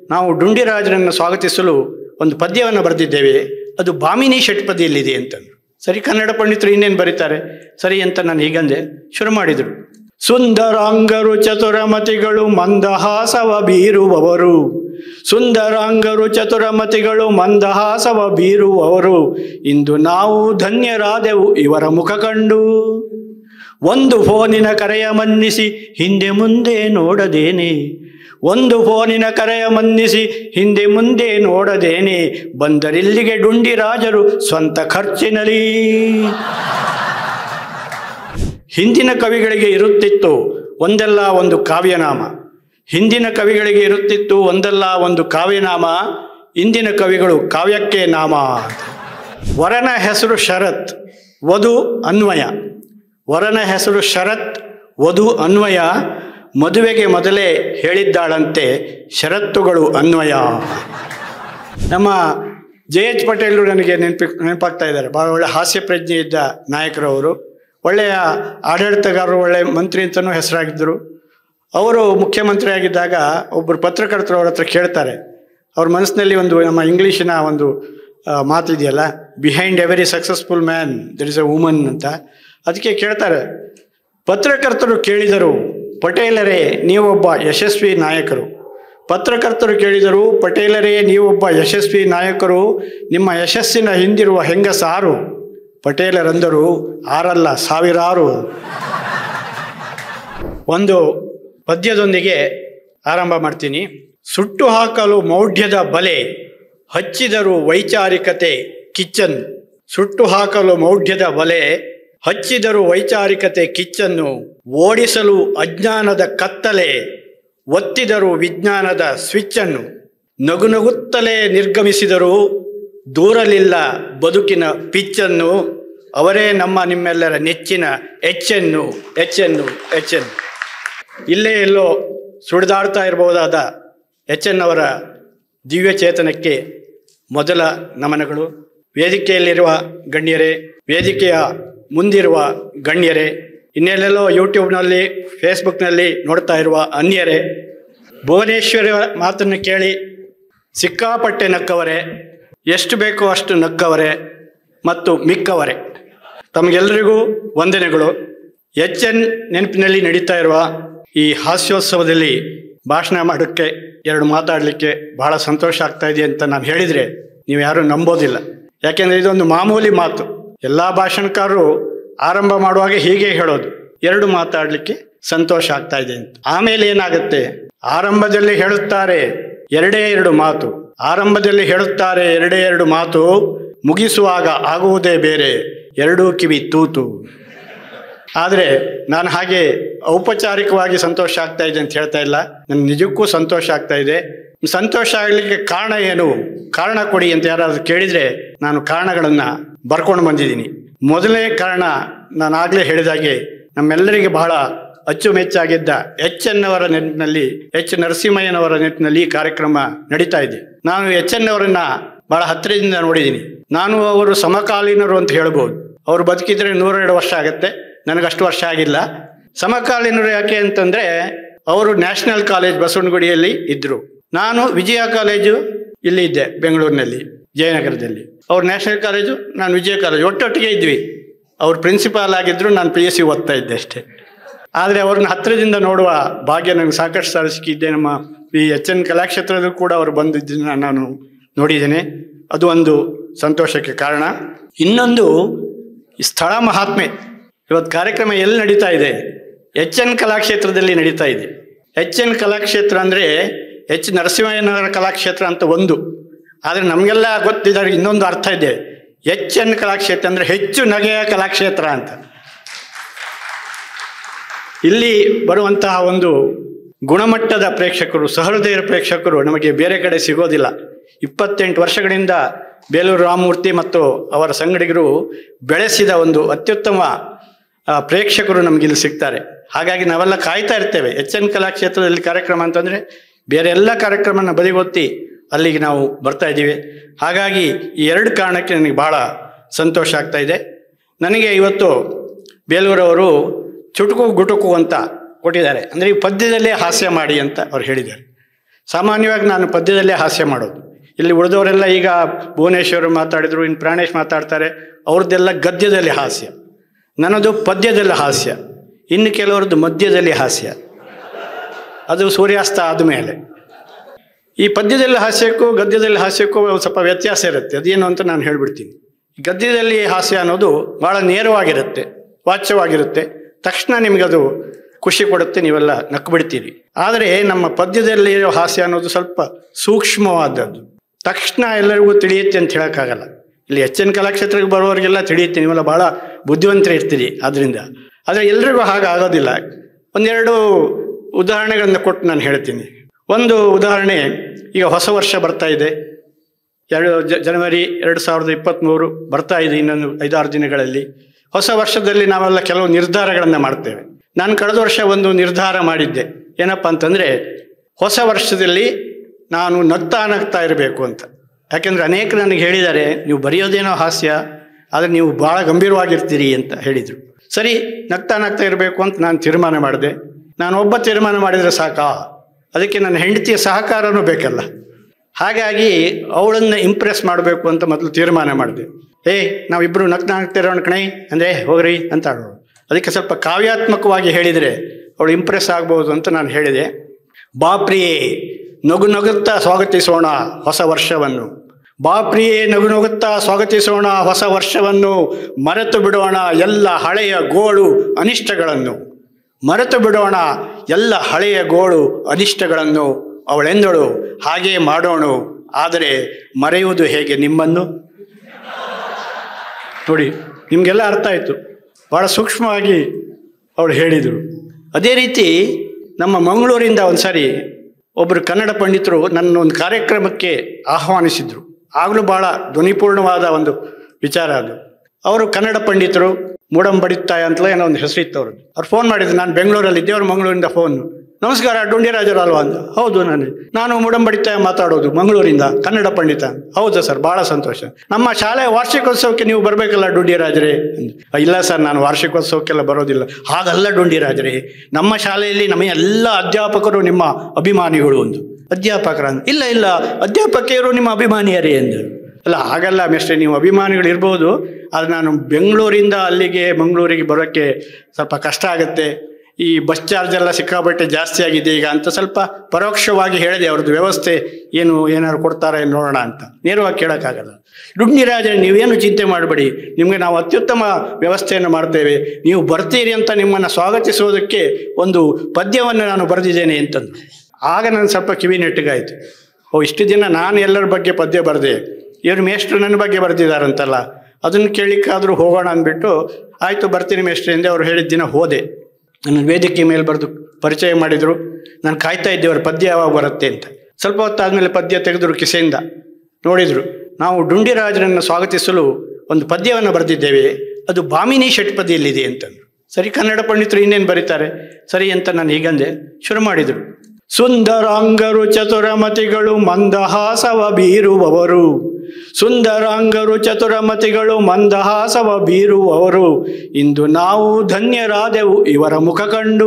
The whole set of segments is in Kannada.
ನಾವು ಡುಂಡಿರಾಜರನ್ನು ಸ್ವಾಗತಿಸಲು ಒಂದು ಪದ್ಯವನ್ನು ಬರೆದಿದ್ದೇವೆ ಅದು ಬಾಮಿನಿ ಷಟ್ಪದಿಯಲ್ಲಿದೆ ಅಂತಂದ್ರು ಸರಿ ಕನ್ನಡ ಪಂಡಿತರು ಇನ್ನೇನು ಬರೀತಾರೆ ಸರಿ ಅಂತ ನಾನು ಹೀಗಂದೆ ಶುರು ಮಾಡಿದರು ಸುಂದರಾಂಗರು ಚತುರಮತಿಗಳು ಮಂದಹಾಸವ ಬೀರುವವರು ಸುಂದರಾಂಗರು ಚತುರಮತಿಗಳು ಮಂದಹಾಸವ ಬೀರುವವರು ಇಂದು ನಾವು ಧನ್ಯರಾದೆವು ಇವರ ಮುಖ ಕಂಡು ಒಂದು ಫೋನಿನ ಕರೆಯ ಮನ್ನಿಸಿ ಹಿಂದೆ ಮುಂದೆ ನೋಡದೇನೆ ಒಂದು ಫೋನಿನ ಕರೆಯ ಮನ್ನಿಸಿ ಹಿಂದೆ ಮುಂದೆ ನೋಡದೇನೆ ಬಂದರಿಲ್ಲಿಗೆ ಡುಂಡಿ ರಾಜರು ಸ್ವಂತ ಖರ್ಚಿನಲ್ಲಿ ಹಿಂದಿನ ಕವಿಗಳಿಗೆ ಇರುತ್ತಿತ್ತು ಒಂದಲ್ಲ ಒಂದು ಕಾವ್ಯನಾಮ ಹಿಂದಿನ ಕವಿಗಳಿಗೆ ಇರುತ್ತಿತ್ತು ಒಂದಲ್ಲ ಒಂದು ಕಾವ್ಯನಾಮ ಇಂದಿನ ಕವಿಗಳು ಕಾವ್ಯಕ್ಕೆ ನಾಮ ಅಂತ. ವರನ ಹೆಸರು ಶರತ್ ವಧು ಅನ್ವಯ ವರನ ಹೆಸರು ಶರತ್ ವಧು ಅನ್ವಯ ಮದುವೆಗೆ ಮೊದಲೇ ಹೇಳಿದ್ದಾಳಂತೆ ಷರತ್ತುಗಳು ಅನ್ವಯ ನಮ್ಮ ಜೆ ಎಚ್ ಪಟೇಲ್ರು ನನಗೆ ನೆನಪಿ ನೆನಪಾಗ್ತಾ ಇದ್ದಾರೆ ಭಾಳ ಒಳ್ಳೆ ಹಾಸ್ಯ ಪ್ರಜ್ಞೆ ಇದ್ದ ನಾಯಕರು ಅವರು ಒಳ್ಳೆಯ ಆಡಳಿತಗಾರರು ಒಳ್ಳೆ ಮಂತ್ರಿ ಅಂತಲೂ ಹೆಸರಾಗಿದ್ದರು ಅವರು ಮುಖ್ಯಮಂತ್ರಿ ಆಗಿದ್ದಾಗ ಒಬ್ಬರು ಪತ್ರಕರ್ತರು ಅವ್ರ ಹತ್ರ ಕೇಳ್ತಾರೆ ಅವ್ರ ಮನಸ್ಸಿನಲ್ಲಿ ಒಂದು ನಮ್ಮ ಇಂಗ್ಲೀಷಿನ ಒಂದು ಆ, ಮಾತಿದೆಯಲ್ಲ behind every successful man there is a woman ಅಂತ ಅದಕ್ಕೆ ಕೇಳ್ತಾರೆ ಪತ್ರಕರ್ತರು ಕೇಳಿದರು ಪಟೇಲರೇ ನೀವೊಬ್ಬ ಯಶಸ್ವಿ ನಾಯಕರು ಪತ್ರಕರ್ತರು ಕೇಳಿದರು ಪಟೇಲರೇ ನೀವೊಬ್ಬ ಯಶಸ್ವಿ ನಾಯಕರು ನಿಮ್ಮ ಯಶಸ್ಸಿನ ಹಿಂದಿರುವ ಹೆಂಗಸಾರು ಪಟೇಲರಂದರು ಆರಲ್ಲ ಸಾವಿರಾರು ಒಂದು ಪದ್ಯದೊಂದಿಗೆ ಆರಂಭ ಮಾಡ್ತೀನಿ ಸುಟ್ಟು ಹಾಕಲು ಮೌಢ್ಯದ ಬಲೆ ಹಚ್ಚಿದರು ವೈಚಾರಿಕತೆ ಕಿಚ್ಚನ್ ಸುಟ್ಟು ಹಾಕಲು ಮೌಢ್ಯದ ಬಲೆ ಹಚ್ಚಿದರು ವೈಚಾರಿಕತೆ ಕಿಚ್ಚನ್ನು ಓಡಿಸಲು ಅಜ್ಞಾನದ ಕತ್ತಲೆ ಒತ್ತಿದರು ವಿಜ್ಞಾನದ ಸ್ವಿಚ್ಚನ್ನು ನಗುನಗುತ್ತಲೇ ನಿರ್ಗಮಿಸಿದರು ದೂರಲಿಲ್ಲ ಬದುಕಿನ ಪಿಚ್ಚನ್ನು ಅವರೇ ನಮ್ಮ ನಿಮ್ಮೆಲ್ಲರ ನೆಚ್ಚಿನ ಎಚ್ಚನ್ನು ಎಚ್ಚನ್ನು ಎಚ್ಚನ್ನು ಇಲ್ಲೇ ಎಲ್ಲೋ ಸುಳಿದಾಡ್ತಾ ಇರಬಹುದಾದ ಎಚ್ ಎನ್ ಅವರ ದಿವ್ಯ ಚೇತನಕ್ಕೆ ಮೊದಲ ನಮನಗಳು ವೇದಿಕೆಯಲ್ಲಿರುವ ಗಣ್ಯರೇ ವೇದಿಕೆಯ ಮುಂದಿರುವ ಗಣ್ಯರೇ ಇನ್ನೆಲ್ಲೆಲ್ಲೋ ಯೂಟ್ಯೂಬ್ನಲ್ಲಿ ಫೇಸ್ಬುಕ್ನಲ್ಲಿ ನೋಡ್ತಾ ಇರುವ ಅನ್ಯರೇ ಭುವನೇಶ್ವರಿ ಮಾತನ್ನು ಕೇಳಿ ಸಿಕ್ಕಾಪಟ್ಟೆ ನಕ್ಕವರೇ ಎಷ್ಟು ಬೇಕೋ ಅಷ್ಟು ನಕ್ಕವರೇ ಮತ್ತು ಮಿಕ್ಕವರೇ ತಮಗೆಲ್ಲರಿಗೂ ವಂದನೆಗಳು ಎಚ್ ಎನ್ ನೆನಪಿನಲ್ಲಿ ನಡೀತಾ ಇರುವ ಈ ಹಾಸ್ಯೋತ್ಸವದಲ್ಲಿ ಭಾಷಣ ಮಾಡೋಕ್ಕೆ ಎರಡು ಮಾತಾಡಲಿಕ್ಕೆ ಬಹಳ ಸಂತೋಷ ಆಗ್ತಾ ಇದೆ ಅಂತ ನಾನು ಹೇಳಿದರೆ ನೀವು ಯಾರೂ ನಂಬೋದಿಲ್ಲ ಯಾಕೆಂದರೆ ಇದೊಂದು ಮಾಮೂಲಿ ಮಾತು ಎಲ್ಲ ಭಾಷಣಕಾರರು ಆರಂಭ ಮಾಡುವಾಗ ಹೀಗೆ ಹೇಳೋದು ಎರಡು ಮಾತಾಡಲಿಕ್ಕೆ ಸಂತೋಷ ಆಗ್ತಾ ಇದೆ ಅಂತ ಆಮೇಲೆ ಏನಾಗುತ್ತೆ ಆರಂಭದಲ್ಲಿ ಹೇಳುತ್ತಾರೆ ಎರಡೇ ಎರಡು ಮಾತು ಆರಂಭದಲ್ಲಿ ಹೇಳುತ್ತಾರೆ ಎರಡೇ ಎರಡು ಮಾತು ಮುಗಿಸುವಾಗ ಆಗುವುದೇ ಬೇರೆ ಎರಡೂ ಕಿವಿ ತೂತು ಆದರೆ ನಾನು ಹಾಗೆ ಔಪಚಾರಿಕವಾಗಿ ಸಂತೋಷ ಆಗ್ತಾ ಇದೆ ಅಂತ ಹೇಳ್ತಾ ಇಲ್ಲ ನನಗೆ ನಿಜಕ್ಕೂ ಸಂತೋಷ ಆಗ್ತಾ ಇದೆ ಸಂತೋಷ ಆಗಲಿಕ್ಕೆ ಕಾರಣ ಏನು ಕಾರಣ ಕೊಡಿ ಅಂತ ಯಾರಾದರೂ ಕೇಳಿದರೆ ನಾನು ಕಾರಣಗಳನ್ನು ಬರ್ಕೊಂಡು ಬಂದಿದ್ದೀನಿ ಮೊದಲನೇ ಕಾರಣ ನಾನು ಆಗಲೇ ಹೇಳಿದಾಗೆ ನಮ್ಮೆಲ್ಲರಿಗೆ ಬಹಳ ಅಚ್ಚುಮೆಚ್ಚಾಗಿದ್ದ ಎಚ್ ಎನ್ ಅವರ ನೆನಪಿನಲ್ಲಿ ಎಚ್ ನರಸಿಂಹಯ್ಯನವರ ನೆನಪಿನಲ್ಲಿ ಈ ಕಾರ್ಯಕ್ರಮ ನಡೀತಾ ಇದೆ ನಾನು ಎಚ್ ಎನ್ ಅವರನ್ನ ಬಹಳ ಹತ್ತಿರದಿಂದ ನೋಡಿದ್ದೀನಿ ನಾನು ಅವರು ಸಮಕಾಲೀನರು ಅಂತ ಹೇಳ್ಬೋದು ಅವರು ಬದುಕಿದ್ರೆ ನೂರೆರಡು ವರ್ಷ ಆಗುತ್ತೆ ನನಗಷ್ಟು ವರ್ಷ ಆಗಿಲ್ಲ ಸಮಕಾಲೀನರು ಯಾಕೆ ಅಂತಂದ್ರೆ ಅವರು ನ್ಯಾಷನಲ್ ಕಾಲೇಜ್ ಬಸವನಗುಡಿಯಲ್ಲಿ ಇದ್ದರು ನಾನು ವಿಜಯ ಕಾಲೇಜು ಇಲ್ಲಿ ಇದ್ದೆ ಬೆಂಗಳೂರಿನಲ್ಲಿ ಜಯನಗರದಲ್ಲಿ ಅವ್ರು ನ್ಯಾಷನಲ್ ಕಾಲೇಜು ನಾನು ವಿಜಯ ಕಾಲೇಜು ಒಟ್ಟೊಟ್ಟಿಗೆ ಇದ್ವಿ ಅವ್ರು ಪ್ರಿನ್ಸಿಪಾಲ್ ಆಗಿದ್ದರು ನಾನು ಪಿ ಎಸ್ ಸಿ ಓದ್ತಾ ಇದ್ದೆ ಅಷ್ಟೇ ಆದರೆ ಅವ್ರನ್ನ ಹತ್ತಿರದಿಂದ ನೋಡುವ ಭಾಗ್ಯ ನನಗೆ ಸಾಕಷ್ಟು ಸಾಲ ಸಿಕ್ಕಿದ್ದೆ ನಮ್ಮ ಈ ಎಚ್ ಎನ್ ಕಲಾಕ್ಷೇತ್ರದಲ್ಲೂ ಕೂಡ ಅವರು ಬಂದಿದ್ದನ್ನು ನಾನು ನೋಡಿದ್ದೇನೆ ಅದು ಒಂದು ಸಂತೋಷಕ್ಕೆ ಕಾರಣ ಇನ್ನೊಂದು ಈ ಸ್ಥಳ ಮಹಾತ್ಮೆ ಇವತ್ತು ಕಾರ್ಯಕ್ರಮ ಎಲ್ಲಿ ನಡೀತಾ ಇದೆ ಎಚ್ ಎನ್ ಕಲಾಕ್ಷೇತ್ರದಲ್ಲಿ ನಡೀತಾ ಇದೆ ಎಚ್ ಎನ್ ಕಲಾಕ್ಷೇತ್ರ ಅಂದರೆ ಎಚ್ ನರಸಿಂಹಯ್ಯನವರ ಕಲಾಕ್ಷೇತ್ರ ಅಂತ ಒಂದು ಆದರೆ ನಮಗೆಲ್ಲ ಗೊತ್ತಿದ್ದಾರೆ ಇನ್ನೊಂದು ಅರ್ಥ ಇದೆ ಎಚ್ ಎನ್ ಕಲಾಕ್ಷೇತ್ರ ಅಂದರೆ ಹೆಚ್ಚು ನಗೆಯ ಕಲಾಕ್ಷೇತ್ರ ಅಂತ ಇಲ್ಲಿ ಬರುವಂತಹ ಒಂದು ಗುಣಮಟ್ಟದ ಪ್ರೇಕ್ಷಕರು ಸಹೃದಯರ ಪ್ರೇಕ್ಷಕರು ನಮಗೆ ಬೇರೆ ಕಡೆ ಸಿಗೋದಿಲ್ಲ ಇಪ್ಪತ್ತೆಂಟು ವರ್ಷಗಳಿಂದ ಬೇಲೂರು ರಾಮಮೂರ್ತಿ ಮತ್ತು ಅವರ ಸಂಗಡಿಗರು ಬೆಳೆಸಿದ ಒಂದು ಅತ್ಯುತ್ತಮ ಆ, ಪ್ರೇಕ್ಷಕರು ನಮಗಿಲ್ಲಿ ಸಿಗ್ತಾರೆ ಹಾಗಾಗಿ ನಾವೆಲ್ಲ ಕಾಯ್ತಾ ಇರ್ತೇವೆ ಎಚ್ ಎನ್ ಕಲಾಕ್ಷೇತ್ರದಲ್ಲಿ ಕಾರ್ಯಕ್ರಮ ಅಂತಂದರೆ ಬೇರೆ ಎಲ್ಲ ಕಾರ್ಯಕ್ರಮನ ಬದಿಗೊತ್ತಿ ಅಲ್ಲಿಗೆ ನಾವು ಬರ್ತಾ ಇದ್ದೀವಿ ಹಾಗಾಗಿ ಈ ಎರಡು ಕಾರಣಕ್ಕೆ ನನಗೆ ಬಹಳ ಸಂತೋಷ ಆಗ್ತಾ ಇದೆ ನನಗೆ ಇವತ್ತು ಬೇಲೂರವರು ಚುಟುಕು ಗುಟುಕು ಅಂತ ಕೊಟ್ಟಿದ್ದಾರೆ ಅಂದರೆ ಈ ಪದ್ಯದಲ್ಲೇ ಹಾಸ್ಯ ಮಾಡಿ ಅಂತ ಅವ್ರು ಹೇಳಿದ್ದಾರೆ ಸಾಮಾನ್ಯವಾಗಿ ನಾನು ಪದ್ಯದಲ್ಲೇ ಹಾಸ್ಯ ಮಾಡೋದು ಇಲ್ಲಿ ಉಳಿದವರೆಲ್ಲ ಈಗ ಭುವನೇಶ್ವರ್ ಮಾತಾಡಿದ್ರು ಇನ್ನು ಪ್ರಾಣೇಶ್ ಮಾತಾಡ್ತಾರೆ ಅವ್ರದ್ದೆಲ್ಲ ಗದ್ಯದಲ್ಲಿ ಹಾಸ್ಯ ನನ್ನದು ಪದ್ಯದಲ್ಲಿ ಹಾಸ್ಯ ಇನ್ನು ಕೆಲವರದ್ದು ಮಧ್ಯದಲ್ಲಿ ಹಾಸ್ಯ ಅದು ಸೂರ್ಯಾಸ್ತ ಆದಮೇಲೆ ಈ ಪದ್ಯದಲ್ಲಿ ಹಾಸ್ಯಕ್ಕೂ ಗದ್ಯದಲ್ಲಿ ಹಾಸ್ಯಕ್ಕೂ ಒಂದು ಸ್ವಲ್ಪ ವ್ಯತ್ಯಾಸ ಇರುತ್ತೆ ಅದೇನು ಅಂತ ನಾನು ಹೇಳ್ಬಿಡ್ತೀನಿ ಗದ್ಯದಲ್ಲಿ ಹಾಸ್ಯ ಅನ್ನೋದು ಭಾಳ ನೇರವಾಗಿರುತ್ತೆ ವಾಚ್ಯವಾಗಿರುತ್ತೆ ತಕ್ಷಣ ನಿಮಗದು ಖುಷಿ ಕೊಡುತ್ತೆ ನೀವೆಲ್ಲ ನಕ್ಕು ಬಿಡ್ತೀರಿ ಆದರೆ ನಮ್ಮ ಪದ್ಯದಲ್ಲಿ ಇರೋ ಹಾಸ್ಯ ಅನ್ನೋದು ಸ್ವಲ್ಪ ಸೂಕ್ಷ್ಮವಾದದ್ದು ತಕ್ಷಣ ಎಲ್ಲರಿಗೂ ತಿಳಿಯುತ್ತೆ ಅಂತ ಹೇಳೋಕ್ಕಾಗಲ್ಲ ಇಲ್ಲಿ ಹೆಚ್ಚಿನ ಕಲಾಕ್ಷೇತ್ರಕ್ಕೆ ಬರೋರಿಗೆಲ್ಲ ತಿಳಿಯುತ್ತೆ ನೀವೆಲ್ಲ ಭಾಳ ಬುದ್ಧಿವಂತರು ಇರ್ತೀರಿ ಅದರಿಂದ ಆದರೆ ಎಲ್ರಿಗೂ ಹಾಗಾಗೋದಿಲ್ಲ ಒಂದೆರಡು ಉದಾಹರಣೆಗಳನ್ನು ಕೊಟ್ಟು ನಾನು ಹೇಳ್ತೀನಿ ಒಂದು ಉದಾಹರಣೆ ಈಗ ಹೊಸ ವರ್ಷ ಬರ್ತಾ ಇದೆ ಎರಡು ಜ ಜನವರಿ ಎರಡು ಸಾವಿರದ ಇಪ್ಪತ್ತ್ಮೂರು ಬರ್ತಾ ಇದೆ ಇನ್ನೊಂದು ಐದಾರು ದಿನಗಳಲ್ಲಿ ಹೊಸ ವರ್ಷದಲ್ಲಿ ನಾವೆಲ್ಲ ಕೆಲವು ನಿರ್ಧಾರಗಳನ್ನು ಮಾಡ್ತೇವೆ ನಾನು ಕಳೆದ ವರ್ಷ ಒಂದು ನಿರ್ಧಾರ ಮಾಡಿದ್ದೆ ಏನಪ್ಪ ಅಂತಂದರೆ ಹೊಸ ವರ್ಷದಲ್ಲಿ ನಾನು ನಗ್ತಾ ನಗ್ತಾ ಇರಬೇಕು ಅಂತ ಯಾಕೆಂದರೆ ಅನೇಕರು ನನಗೆ ಹೇಳಿದ್ದಾರೆ ನೀವು ಬರೆಯೋದೇನೋ ಹಾಸ್ಯ ಆದರೆ ನೀವು ಭಾಳ ಗಂಭೀರವಾಗಿರ್ತೀರಿ ಅಂತ ಹೇಳಿದರು ಸರಿ ನಗ್ತಾ ನಗ್ತಾ ಇರಬೇಕು ಅಂತ ನಾನು ತೀರ್ಮಾನ ಮಾಡಿದೆ ನಾನು ಒಬ್ಬ ತೀರ್ಮಾನ ಮಾಡಿದರೆ ಸಾಕಾ ಅದಕ್ಕೆ ನನ್ನ ಹೆಂಡತಿಯ ಸಹಕಾರನೂ ಬೇಕಲ್ಲ ಹಾಗಾಗಿ ಅವಳನ್ನು ಇಂಪ್ರೆಸ್ ಮಾಡಬೇಕು ಅಂತ ಮೊದಲು ತೀರ್ಮಾನ ಮಾಡಿದೆ ಏ ನಾವಿಬ್ಬರು ನಗ್ತಾ ನಗ್ತಿರೋಣ ಕಣೈ ಅಂದರೆ ಹೋಗ್ರಿ ಅಂತ ಆಡೋಳು ಅದಕ್ಕೆ ಸ್ವಲ್ಪ ಕಾವ್ಯಾತ್ಮಕವಾಗಿ ಹೇಳಿದರೆ ಅವಳು ಇಂಪ್ರೆಸ್ ಆಗ್ಬೋದು ಅಂತ ನಾನು ಹೇಳಿದೆ ಬಾಪ್ರಿಯೇ ನಗು ನಗುತ್ತಾ ಸ್ವಾಗತಿಸೋಣ ಹೊಸ ವರ್ಷವನ್ನು ಬಾಪ್ರಿಯೇ ನಗು ನಗುತ್ತಾ ಸ್ವಾಗತಿಸೋಣ ಹೊಸ ವರ್ಷವನ್ನು ಮರೆತು ಬಿಡೋಣ ಎಲ್ಲ ಹಳೆಯ ಗೋಳು ಅನಿಷ್ಟಗಳನ್ನು ಮರೆತು ಬಿಡೋಣ ಎಲ್ಲ ಹಳೆಯ ಗೋಳು ಅನಿಷ್ಟಗಳನ್ನು ಅವಳೆಂದಳು ಹಾಗೇ ಮಾಡೋಣ ಆದರೆ ಮರೆಯುವುದು ಹೇಗೆ ನಿಮ್ಮನ್ನು ನೋಡಿ ನಿಮಗೆಲ್ಲ ಅರ್ಥ ಆಯಿತು ಭಾಳ ಸೂಕ್ಷ್ಮವಾಗಿ ಅವಳು ಹೇಳಿದರು ಅದೇ ರೀತಿ ನಮ್ಮ ಮಂಗಳೂರಿಂದ ಒಂದು ಸಾರಿ ಒಬ್ಬರು ಕನ್ನಡ ಪಂಡಿತರು ನನ್ನ ಒಂದು ಕಾರ್ಯಕ್ರಮಕ್ಕೆ ಆಹ್ವಾನಿಸಿದರು ಆಗಲೂ ಭಾಳ ಧ್ವನಿಪೂರ್ಣವಾದ ಒಂದು ವಿಚಾರ ಅದು ಅವರು ಕನ್ನಡ ಪಂಡಿತರು ಮೂಡಂಬಡಿತಾಯ ಅಂತಲೇ ಏನೋ ಒಂದು ಹೆಸರಿತ್ತು ಅವ್ರದ್ದು ಅವ್ರು ಫೋನ್ ಮಾಡಿದ್ರು ನಾನು ಬೆಂಗಳೂರಲ್ಲಿದ್ದೆ ಅವ್ರು ಮಂಗಳೂರಿಂದ ಫೋನ್ ನಮಸ್ಕಾರ ಡುಂಡಿರಾಜರು ಅಲ್ವಾ ಅಂದ ಹೌದು ನಾನು ನಾನು ಮೂಡಂಬಡಿತಾಯ ಮಾತಾಡೋದು ಮಂಗಳೂರಿಂದ ಕನ್ನಡ ಪಂಡಿತ ಹೌದಾ ಸರ್ ಭಾಳ ಸಂತೋಷ ನಮ್ಮ ಶಾಲೆಯ ವಾರ್ಷಿಕೋತ್ಸವಕ್ಕೆ ನೀವು ಬರಬೇಕಲ್ಲ ಡುಂಡಿರಾಜರೇ ಅಂದೆ. ಇಲ್ಲ ಸರ್ ನಾನು ವಾರ್ಷಿಕೋತ್ಸವಕ್ಕೆಲ್ಲ ಬರೋದಿಲ್ಲ ಹಾಗಲ್ಲ ಡುಂಡಿರಾಜರೇ ನಮ್ಮ ಶಾಲೆಯಲ್ಲಿ ನಮ್ಮ ಎಲ್ಲ ಅಧ್ಯಾಪಕರು ನಿಮ್ಮ ಅಭಿಮಾನಿಗಳು ಒಂದು ಅಧ್ಯಾಪಕರ ಅಂದ. ಇಲ್ಲ ಇಲ್ಲ ಅಧ್ಯಾಪಕಿಯರು ನಿಮ್ಮ ಅಭಿಮಾನಿಯರೇ ಎಂದರು ಅಲ್ಲ ಹಾಗಲ್ಲ ಮಿಸ್ಟ್ರೆ ನೀವು ಅಭಿಮಾನಿಗಳು ಇರ್ಬೋದು ಆದರೆ ನಾನು ಬೆಂಗಳೂರಿಂದ ಅಲ್ಲಿಗೆ ಮಂಗಳೂರಿಗೆ ಬರೋಕ್ಕೆ ಸ್ವಲ್ಪ ಕಷ್ಟ ಆಗುತ್ತೆ ಈ ಬಸ್ ಚಾರ್ಜ್ ಎಲ್ಲ ಸಿಕ್ಕಾಪಟ್ಟೆ ಜಾಸ್ತಿ ಆಗಿದೆ ಈಗ ಅಂತ ಸ್ವಲ್ಪ ಪರೋಕ್ಷವಾಗಿ ಹೇಳಿದೆ ಅವ್ರದ್ದು ವ್ಯವಸ್ಥೆ ಏನು ಏನಾದ್ರು ಕೊಡ್ತಾರೆ ನೋಡೋಣ ಅಂತ ನೇರವಾಗಿ ಕೇಳೋಕ್ಕಾಗಲ್ಲ ರುಡ್ನಿರಾಜ ನೀವೇನು ಚಿಂತೆ ಮಾಡಬೇಡಿ ನಿಮಗೆ ನಾವು ಅತ್ಯುತ್ತಮ ವ್ಯವಸ್ಥೆಯನ್ನು ಮಾಡ್ತೇವೆ ನೀವು ಬರ್ತೀರಿ ಅಂತ ನಿಮ್ಮನ್ನು ಸ್ವಾಗತಿಸೋದಕ್ಕೆ ಒಂದು ಪದ್ಯವನ್ನು ನಾನು ಬರೆದಿದ್ದೇನೆ ಅಂತಂದು ಆಗ ನಾನು ಸ್ವಲ್ಪ ಕಿವಿ ನೆಟ್ಟಗಾಯಿತು ಓ ಇಷ್ಟು ದಿನ ನಾನು ಎಲ್ಲರ ಬಗ್ಗೆ ಪದ್ಯ ಬರೆದೆ ಇವ್ರು ಮೇಷ್ಟ್ರು ನನ್ನ ಬಗ್ಗೆ ಬರೆದಿದ್ದಾರಂತಲ್ಲ ಅದನ್ನು ಕೇಳಿಕ್ಕಾದರೂ ಹೋಗೋಣ ಅಂದ್ಬಿಟ್ಟು ಆಯಿತು ಬರ್ತೀನಿ ಮೇಷ್ಟ್ರೆ ಎಂದೆ ಅವ್ರು ಹೇಳಿದ ದಿನ ಹೋದೆ ನನ್ನ ವೇದಿಕೆ ಮೇಲೆ ಬರೆದು ಪರಿಚಯ ಮಾಡಿದರು ನಾನು ಕಾಯ್ತಾ ಇದ್ದೆ ಅವ್ರ ಪದ್ಯ ಯಾವಾಗ ಬರುತ್ತೆ ಅಂತ ಸ್ವಲ್ಪ ಹೊತ್ತಾದಮೇಲೆ ಪದ್ಯ ತೆಗೆದರು ಕಿಸೆಯಿಂದ ನೋಡಿದರು ನಾವು ಡುಂಡಿರಾಜರನ್ನು ಸ್ವಾಗತಿಸಲು ಒಂದು ಪದ್ಯವನ್ನು ಬರೆದಿದ್ದೇವೆ ಅದು ಬಾಮಿನಿ ಷಟ್ಪದಿಯಲ್ಲಿದೆ ಅಂತಂದರು ಸರಿ ಕನ್ನಡ ಪಂಡಿತರು ಇನ್ನೇನು ಬರೀತಾರೆ ಸರಿ ಅಂತ ನಾನು ಹೀಗಂದೆ ಶುರು ಮಾಡಿದರು ಸುಂದರಾಂಗರು ಚತುರಮತಿಗಳು ಮಂದಹಾಸವ ಬೀರುವವರು ಸುಂದರಾಂಗರು ಚತುರಮತಿಗಳು ಮಂದಹಾಸವ ಬೀರುವವರು ಇಂದು ನಾವು ಧನ್ಯರಾದೆವು ಇವರ ಮುಖ ಕಂಡು